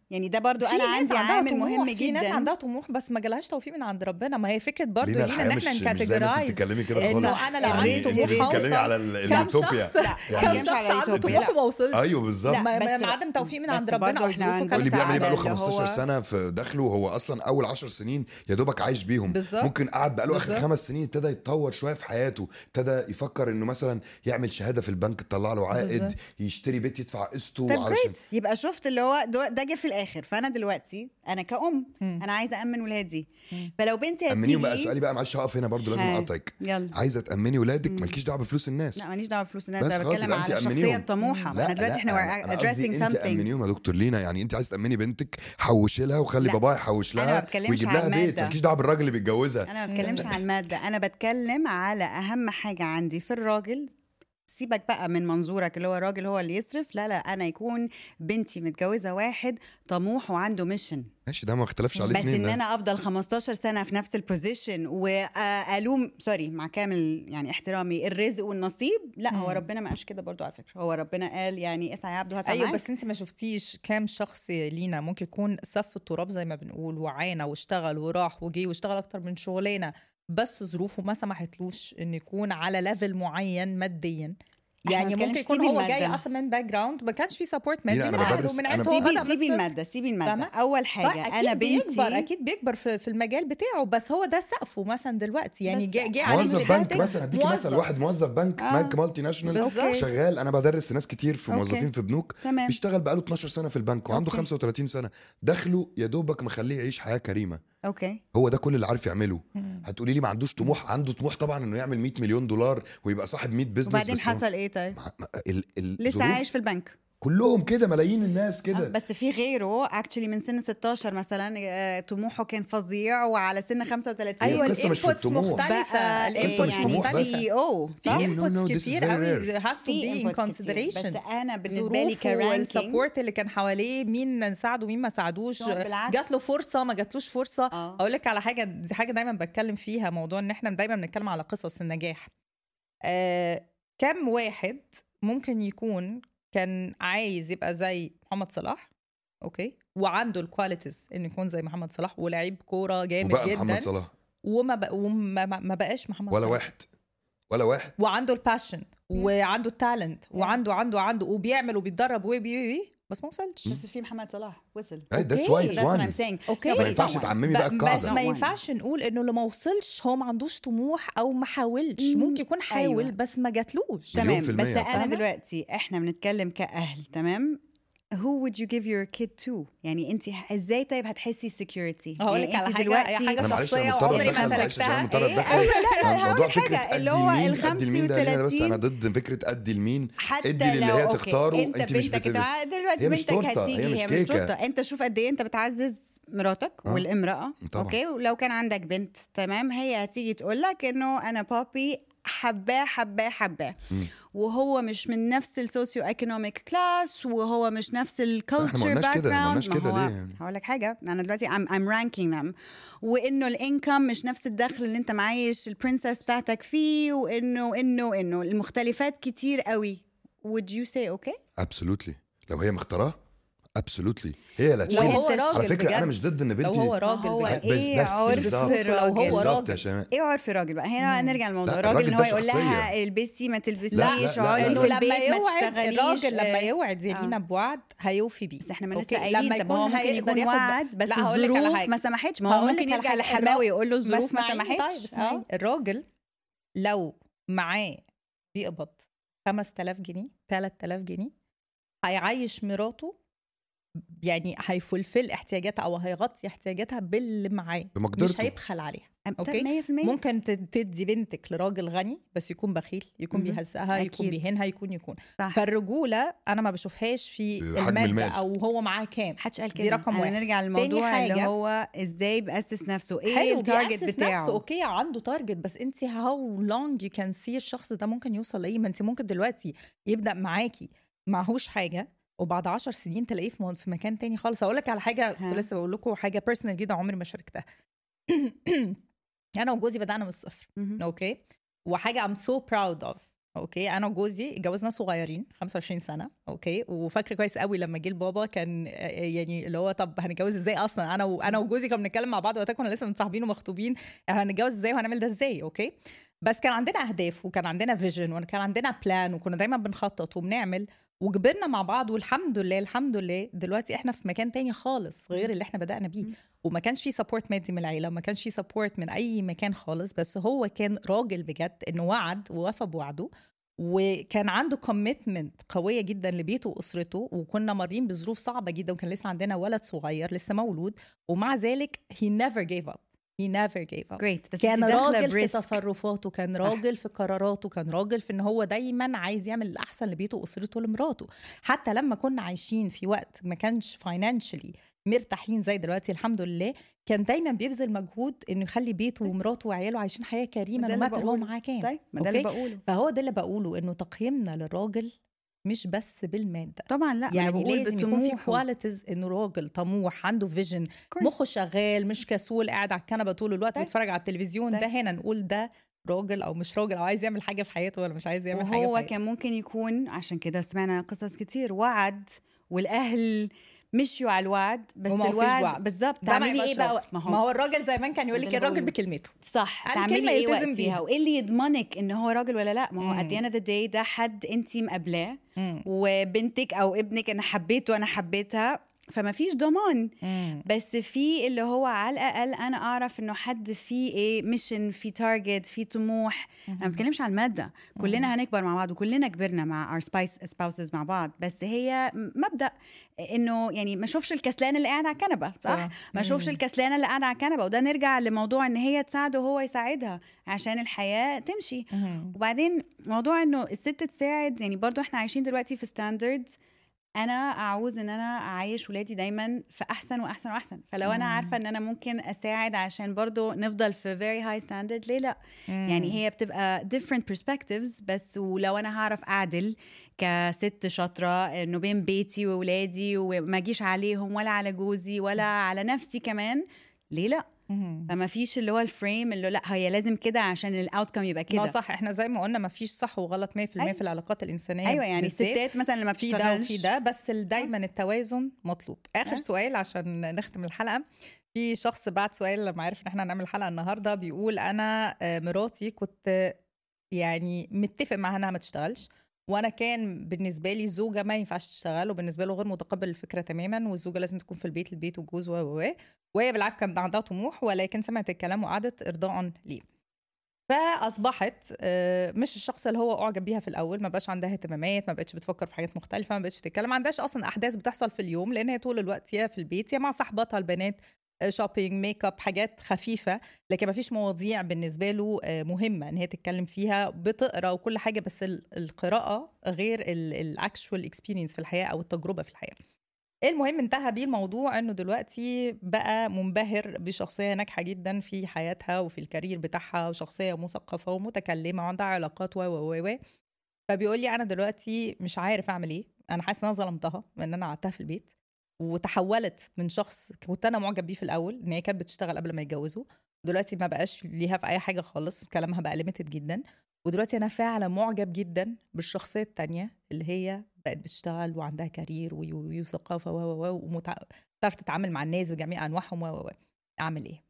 يعني ده برضو في انا ناس عندي عندها عامل طموح مهم في ناس جدا عندها طموح بس ما جالهاش توفيق من عند ربنا ما هي فكره برضه لينا لينا الحياه ان مش احنا مش زي ما انت نكاتيجرايز بتتكلمي كده إنه خالص أنا لو يعني عندي انت طموح بتتكلمي هوصل. على ال- كم اليوتوبيا شخص لا كم كم شخص شخص على عنده اليوتوبيا طموح وما وصلش ايوه بالظبط لا، ما بس- ما عدم توفيق من بس عند ربنا برضه او إحنا ظروفه هنبص كانت واللي بيعمل ايه على بقاله اللي 15 هو- سنه في دخله هو اصلا اول 10 سنين يا دوبك عايش بيهم بالظبط. ممكن قعد بقاله اخر بالظبط. خمس سنين ابتدى يتطور شويه في حياته ابتدى يفكر انه مثلا يعمل شهاده في البنك تطلع له عائد بالظبط. يشتري بيت يدفع قسطه طب علشان جريت يبقى شفت اللي هو ده ده جه في الاخر فانا دلوقتي انا كأم مم. انا عايزه امن ولادي مم. فلو بنتي امنيهم بقى هتيجي سؤالي بقى معلش هقف هنا برضو لازم ها. اقطعك يلا عايزه تامني ولادك مالكيش دعوه بفلوس الناس لا ماليش دعوه بفلوس الناس بس انا خلاص بتكلم يبقى على أنت الشخصيه أمنيهم. الطموحه لا احنا دلوقتي لا، احنا أنا we're قصدي addressing انت something امنيهم يا دكتور لينا يعني انت عايز تامني بنتك حوشي لها وخلي لا. باباها يحوش أنا لها ما بتكلمش ويجيب على لها بيت المادة. مالكيش دعوه بالراجل اللي بيتجوزها انا ما بتكلمش عن الماده انا بتكلم على اهم حاجه عندي في الراجل سيبك بقى من منظورك اللي هو الراجل هو اللي يصرف لا لا انا يكون بنتي متجوزه واحد طموح وعنده ميشن ماشي ده ما اختلفش عليه بس اتنين ان ده. انا افضل 15 سنه في نفس البوزيشن والوم سوري مع كامل يعني احترامي الرزق والنصيب لا هو مم. ربنا ما قالش كده برضو على فكره هو ربنا قال يعني اسعى يا عبد هسعى ايوه معاك. بس انت ما شفتيش كام شخص لينا ممكن يكون سف التراب زي ما بنقول وعانى واشتغل وراح وجي واشتغل اكتر من شغلانه بس ظروفه ما سمحتلوش انه يكون على ليفل معين ماديا إحنا يعني ما ممكن بنتكلمش يكون سيبي هو جاي المادة. اصلا من باك جراوند ما كانش في سبورت مادي لينا، من أنا اهله بدرس- ومن أنا عيلته هو سيبي بدأ من سيبي الصفر. الماده سيبي الماده فاهمة؟ اول حاجه فاكيد انا بنتي بيكبر اكيد بيكبر في, في المجال بتاعه بس هو ده سقفه مثلا دلوقتي يعني بس جه جه عليه موظف من بنك البداية مثلا هديكي مثلا موظف. واحد موظف بنك آه. بنك مالتي ناشونال بالظبط. شغال انا بدرس ناس كتير في أوكي. موظفين في بنوك تمام بيشتغل بقاله 12 سنه في البنك وعنده أوكي. 35 سنه دخله يا دوبك مخليه يعيش حياه كريمه اوكي هو ده كل اللي عارف يعمله مم. هتقولي لي ما عندوش طموح عنده طموح طبعا انه يعمل 100 مليون دولار ويبقى صاحب 100 بزنس وبعدين بس هو- حصل ايه طيب مع- مع- ال ال لسه ظروف- عايش في البنك كلهم كده ملايين الناس آه، كده بس في غيره اكشلي من سن 16 مثلا آه، طموحه كان فظيع وعلى سن 35 ايوه القصة مش في الانبوتس الطموح. مختلفه بقى القصة مش يعني طموح بس. سي او في No, no, no, انبوتس this is كتير very قوي has to في be in inputs كتير. consideration بس انا بالنسبه لي ظروفه كرانكينج والسبورت اللي كان حواليه مين نساعده مين ما ساعدوش No، بالعكس. جات له فرصه ما جاتلوش فرصه آه. اقول لك على حاجه دي حاجه دايما بتكلم فيها موضوع ان احنا دايما بنتكلم على قصص النجاح آه كم واحد ممكن يكون كان عايز يبقى زي محمد صلاح اوكي وعنده الكواليتيز انه يكون زي محمد صلاح ولاعيب كوره جامد وبقى جدا محمد صلاح وما بق... وما ما ما بقاش محمد ولا صلاح واحد ولا واحد وعنده الباشن وعنده التالنت وعنده عنده عنده وبيعمل وبيتدرب وي بي بي بس ما وصلش بس في محمد صلاح وصل Hey, that's أوكي. why it's That's what I'm one saying اوكي No, ما but ينفعش someone. تعممي ب- بقى بس القاعده ما Not one. ينفعش نقول انه اللي ما وصلش هو ما عندوش طموح او ما حاولش مم، ممكن يكون حاول أيوة. بس ما جاتلوش مليون تمام في بس المية. انا فاهمة؟ دلوقتي احنا بنتكلم كاهل تمام who would you give your kid to يعني انت ازاي طيب هتحسي security هقول يعني لك على انت حاجة- دلوقتي حاجة انا معلش شخصية انا مضطر وعمري ما اتدخل معلش عشان شاركتها. مضطر إيه؟ اتدخل أيوة، لا، لا، موضوع هقول فكره حاجة، ادي اللي هو لمين ال ادي لمين ده لينا بس 35 انا ضد فكره ادي لمين حتى ادي للي لو هي أوكي، تختاره انت انت مش بنتك بت... تع- دلوقتي هي مش بنتك تورتة، هتيجي هي مش هي مش كيكة. تورته انت شوف قد ايه انت بتعزز مراتك آه. والامراه طبعا. اوكي ولو كان عندك بنت تمام هي هتيجي تقول لك انه انا بابي حباه حباه حباه مم. وهو مش من نفس السوسيو ايكونوميك كلاس وهو مش نفس الكالتشر احنا ما قلناش باك كده، ما قلناش كده ليه يعني؟ هقول لك حاجه انا دلوقتي I'm, I'm ranking them وانه الانكم مش نفس الدخل اللي انت معايش البرنسس بتاعتك فيه وانه انه انه المختلفات كتير قوي would you say okay ابسولوتلي لو هي مختاراه ابسولوتلي هي لا تشيل وهو وانت- راجل على فكره انا بجد. مش ضد ان لو بنتي هو ما راجل هو بجد بس ايه بس عرف بالظبط. لو هو راجل بالظبط يا راجل. شباب ايه عرف الراجل بقى هنا مم. نرجع للموضوع لا، الراجل الراجل ان هو ده يقول لها شخصية. البسي ما لا، تلبسيش لا، اقعدي لا، انه في لا. لما البيت ما يوعد تشتغليش الراجل لما آه، يوعد زي آه. لينا بوعد هيوفي بيه بس احنا ما أوكي؟ لسه قايلين طب ما هو ممكن هيقدر يكون ياخد- وعد بس لا، هقول لك على الظروف حاجة. ما سمحتش ما هو هقول ممكن لك على يرجع حاجة. لحماه ويقول له الظروف الظروف ما معينة. سمحتش طيب اسمعي آه. الراجل لو معاه بيقبض 5000 جنيه 3000 جنيه هيعيش مراته يعني هيفلفل احتياجاتها او هيغطي احتياجاتها باللي معاه مش بمقدرته هيبخل عليها طب أوكي. 100% ممكن ت- تدي بنتك لراجل غني بس يكون بخيل يكون مهم. بيهزقها يكون أكيد. بيهينها يكون يكون صح فالرجوله انا ما بشوفهاش في حجم الماده المال. او هو معاه كام محدش قال دي كده رقم أنا واحد. نرجع للموضوع اللي حاجة- هو ازاي بيأسس نفسه ايه حلو التارجت بيأسس بتاعه نفسه اوكي عنده تارجت بس انت هاو لونج يو كان سي الشخص ده ممكن يوصل لايه ما انت ممكن دلوقتي يبدا معاكي معهوش حاجه وبعد عشر سنين تلاقيه في م- في مكان تاني خالص اقول لك على حاجه كنت ها. لسه بقول لكم حاجه بيرسونال جدا عمري ما شاركتها انا وجوزي بدانا من الصفر مهم. اوكي وحاجه ام سو براود اوف اوكي انا وجوزي اتجوزنا صغيرين 25 سنه اوكي وفاكره كويس قوي لما جه البابا كان آه، يعني اللي هو طب هنتجوز ازاي اصلا انا وانا وجوزي كنا بنتكلم مع بعض وقتها كنا لسه متصاحبين ومخطوبين احنا هنتجوز ازاي وهنعمل ده ازاي اوكي بس كان عندنا اهداف وكان عندنا فيجن وكان عندنا بلان وكنا دايما بنخطط وبنعمل وكبرنا مع بعض والحمد لله الحمد لله دلوقتي احنا في مكان تاني خالص غير اللي احنا بدأنا بيه مم. وما كانش في سبورت مادي من العيله وما كانش في سبورت من اي مكان خالص بس هو كان راجل بجد انه وعد ووفى بوعده وكان عنده كوميتمنت قويه جدا لبيته واسرته وكنا مارين بظروف صعبه جدا وكان لسه عندنا ولد صغير لسه مولود ومع ذلك he never gave up he never gave up جريت بس كان انتي داخلة راجل في بريسك. تصرفاته كان راجل في قراراته كان راجل في ان هو دايما عايز يعمل الاحسن لبيته واسرته لمراته حتى لما كنا عايشين في وقت ما كانش فاينانشلي مرتاحين زي دلوقتي الحمد لله كان دايما بيبذل مجهود انه يخلي بيته ومراته وعياله عايشين حياه كريمه ده ما اللي هو بقوله. معاه كام طيب ما ده اللي أوكي؟ بقوله فهو ده اللي بقوله انه تقييمنا للراجل مش بس بالماده طبعا لا يعني يعني بقول لازم يكون في بطموحه. كواليتيز انه راجل طموح عنده فيجن Of course. مخه شغال مش كسول قاعد على الكنبه طول الوقت طيب. بيتفرج على التلفزيون طيب. ده هنا نقول ده راجل او مش راجل او عايز يعمل حاجه في حياته ولا مش عايز يعمل حاجه في وهو حياته كان ممكن يكون عشان كده سمعنا قصص كتير وعد والاهل مشيوا على الوعد بس وما فيش الوعد وعد. بالظبط ده ما تعملي يبقاش ايه بقى راجل. ما هو ما هو الراجل زمان كان يقول ده لك اللي الراجل بقوله. بكلمته صح قال تعملي كلمة ايه يلتزم وقتها بيها. وايه اللي يضمنك ان هو راجل ولا لا ما هو مم. at the end of the day ده حد انت مقابلاه مم. وبنتك او ابنك انا حبيته وانا حبيتها فما فيش ضمان مم. بس في اللي هو على الاقل انا اعرف انه حد فيه ايه ميشن في تارجت في طموح انا ما بتكلمش عن الماده كلنا هنكبر مع بعض وكلنا كبرنا مع our spice spouses مع بعض بس هي مبدا انه يعني ما اشوفش الكسلان اللي قاعد على الكنبه صح صح. ما اشوفش مم. الكسلانه اللي قاعده على الكنبه وده نرجع لموضوع ان هي تساعده وهو يساعدها عشان الحياه تمشي مم. وبعدين موضوع انه الست تساعد يعني برضو احنا عايشين دلوقتي في ستاندردز انا اعوز ان انا اعيش ولادي دايما في احسن واحسن واحسن فلو انا مم. عارفه ان انا ممكن اساعد عشان برضو نفضل في very high standard ليه لا يعني هي بتبقى different perspectives بس ولو انا هعرف اعدل كست شاطره انه بين بيتي وولادي وما اجيش عليهم ولا على جوزي ولا على نفسي كمان ليه لا مم. فما فيش اللي هو الفريم اللي لا هي لازم كده عشان الاوتكم يبقى ما هو كده صح احنا زي ما قلنا ما فيش صح وغلط 100% أيوة. في العلاقات الانسانيه ايوه يعني بالذات. الستات مثلا لما في ده بتشتغلش وفي ده بس ال- دايما التوازن مطلوب اخر أه. سؤال عشان نختم الحلقه في شخص بعت سؤال لما عرف ان احنا هنعمل حلقه النهارده بيقول انا آه، مراتي كنت يعني متفق معاها انها ما تشتغلش وانا كان بالنسبه لي زوجه ما ينفعش تشتغل وبالنسبه له غير متقبل الفكره تماما والزوجه لازم تكون في البيت البيت والجوز و و و. وهي بالعكس كان عندها طموح ولكن سمعت الكلام وقعدت ارضاء ليه فاصبحت آه، مش الشخص اللي هو اعجب بيها في الاول ما بقاش عندها اهتمامات ما بقتش بتفكر في حاجات مختلفه ما بقتش تتكلم ما عندهاش اصلا احداث بتحصل في اليوم لان هي طول الوقت يا في البيت يا مع صاحباتها البنات شوبينج ميك اب حاجات خفيفه لكن ما فيش مواضيع بالنسبه له آه، مهمه ان هي تتكلم فيها بتقرا وكل حاجه بس ال- القراءه غير الاكشوال اكسبيرينس في الحياه او التجربه في الحياه المهم انتهى بيه الموضوع انه دلوقتي بقى منبهر بشخصيه ناجحه جدا في حياتها وفي الكارير بتاعها وشخصيه مثقفه ومتكلمه وعندها علاقات و و و و فبيقول لي انا دلوقتي مش عارف اعمل ايه انا حاسس ان انا ظلمتها ان انا قعدتها في البيت وتحولت من شخص كنت انا معجب بيه في الاول ان هي كانت بتشتغل قبل ما يتجوزوا دلوقتي ما بقاش ليها في اي حاجه خالص كلامها بقى ليميتد جدا ودلوقتي انا فعلا معجب جدا بالشخصيه التانية اللي هي بقت بتشتغل وعندها كارير و- و- وثقافه و و و وبتعرف تتعامل مع الناس بجميع انواعهم و و و اعمل ايه؟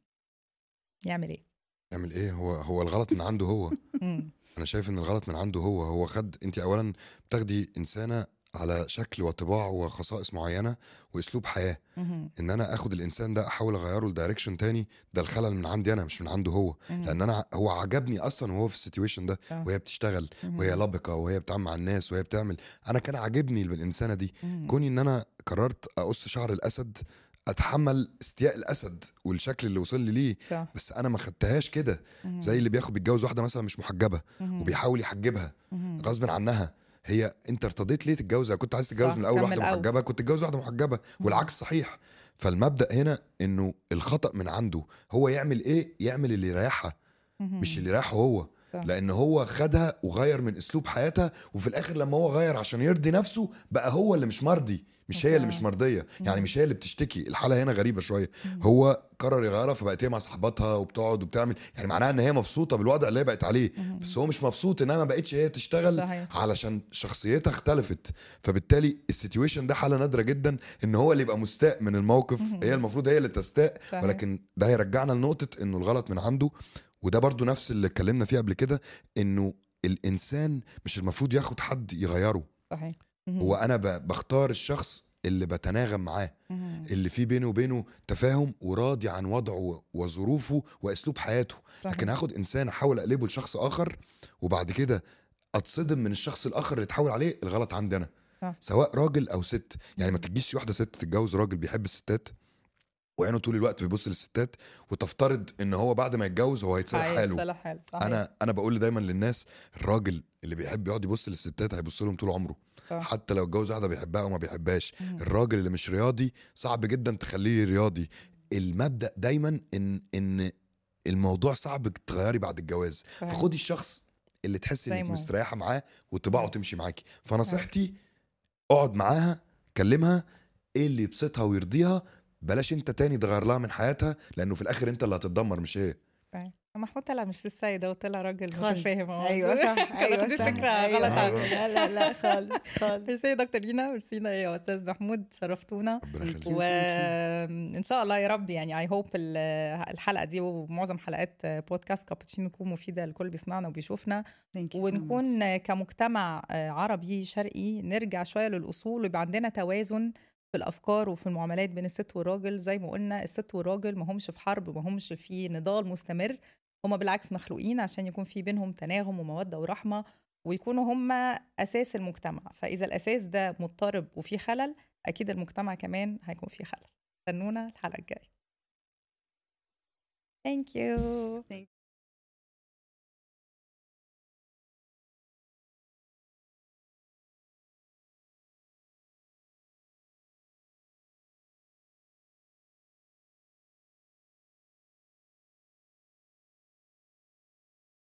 يعمل ايه؟ يعمل ايه هو هو الغلط من عنده هو مم. انا شايف ان الغلط من عنده هو هو خد انت اولا بتاخدي انسانه على شكل وطباع وخصائص معينه واسلوب حياه مهم. ان انا اخد الانسان ده احاول اغيره لدايركشن تاني ده الخلل من عندي انا مش من عنده هو مهم. لان انا هو عجبني اصلا وهو في السيتويشن ده آه. وهي بتشتغل مهم. وهي لبقه وهي بتعامل مع الناس وهي بتعمل انا كان عاجبني الانسانه دي مهم. كوني ان انا قررت اقص شعر الاسد اتحمل استياء الاسد والشكل اللي وصل لي ليه صح بس انا ما خدتهاش كده مهم. زي اللي بياخد بيتجوز واحده مثلا مش محجبه مهم. وبيحاول يحجبها مهم. غصب عنها هي انت ارتضيت ليه تتجوز كنت عايز تتجوز صح، من الاول كان من واحده الأول. محجبه كنت تتجوز واحده محجبه والعكس صحيح فالمبدا هنا انه الخطا من عنده هو يعمل ايه يعمل اللي يريحها مهم. مش اللي يريحه هو صح. لان هو خدها وغير من اسلوب حياتها وفي الاخر لما هو غير عشان يرضي نفسه بقى هو اللي مش مرضي مش هي اللي مش أوكي. مرضيه يعني مم. مش هي اللي بتشتكي الحاله هنا غريبه شويه مم. هو قرر يغيرها فبقت هي مع صاحباتها وبتقعد وبتعمل يعني معناها ان هي مبسوطه بالوضع اللي هي بقت عليه مم. بس هو مش مبسوط انها ما بقتش هي تشتغل صحيح علشان شخصيتها اختلفت فبالتالي السيتويشن ده حاله نادره جدا ان هو اللي يبقى مستاء من الموقف مهم. هي المفروض هي اللي تستاء صحيح. ولكن ده هيرجعنا لنقطه انه الغلط من عنده وده برضو نفس اللي اتكلمنا فيه قبل كده انه الانسان مش المفروض ياخد حد يغيره صحيح هو انا ب- بختار الشخص اللي بتناغم معاه مهم. اللي فيه بينه وبينه تفاهم وراضي عن وضعه وظروفه واسلوب حياته صحيح. لكن هاخد انسان احاول اقلبه لشخص اخر وبعد كده اتصدم من الشخص الاخر اللي اتحول عليه الغلط عندي انا صح. سواء راجل او ست يعني ما تجيش واحده ست تتجوز راجل بيحب الستات وعينه طول الوقت بيبص للستات وتفترض ان هو بعد ما يتجوز هو هيتصلح حاله هيتصلح حاله صحيح انا انا بقول دايما للناس الراجل اللي بيحب يقعد يبص للستات هيبص لهم طول عمره صح. حتى لو اتجوز واحده بيحبها او ما بيحبهاش مهم. الراجل اللي مش رياضي صعب جدا تخليه رياضي المبدا دايما ان ان الموضوع صعب تغيري بعد الجواز صحيح. فخدي الشخص اللي تحسي زي انك ما هو. مستريحه معاه وطباعه مم. تمشي معاكي فنصيحتي اقعد معاها كلمها ايه اللي يبسطها ويرضيها بلاش انت تاني تغير لها من حياتها لانه في الاخر انت اللي هتتدمر مش هي صحيح. محمود طلع مش السيدة وطلع راجل خالص. متفاهم هو. ايوه صح كانت ايوه دي صح فكرة أيوة غلط صح. عنه. لا لا لا خالص خالص ميرسي يا دكتور لينا ميرسينا يا استاذ محمود شرفتونا ربنا يخليك وان شاء الله يا رب يعني اي هوب الحلقه دي ومعظم حلقات بودكاست كابتشينو تكون مفيده للكل بيسمعنا وبيشوفنا Thank you so much. ونكون كمجتمع عربي شرقي نرجع شويه للاصول ويبقى عندنا توازن في الافكار وفي المعاملات بين الست والراجل زي ما قلنا الست والراجل ما همش في حرب ما همش في نضال مستمر هما بالعكس مخلوقين عشان يكون في بينهم تناغم وموده ورحمه ويكونوا هما اساس المجتمع فاذا الاساس ده مضطرب وفيه خلل اكيد المجتمع كمان هيكون فيه خلل استنونا الحلقه الجايه Thank you.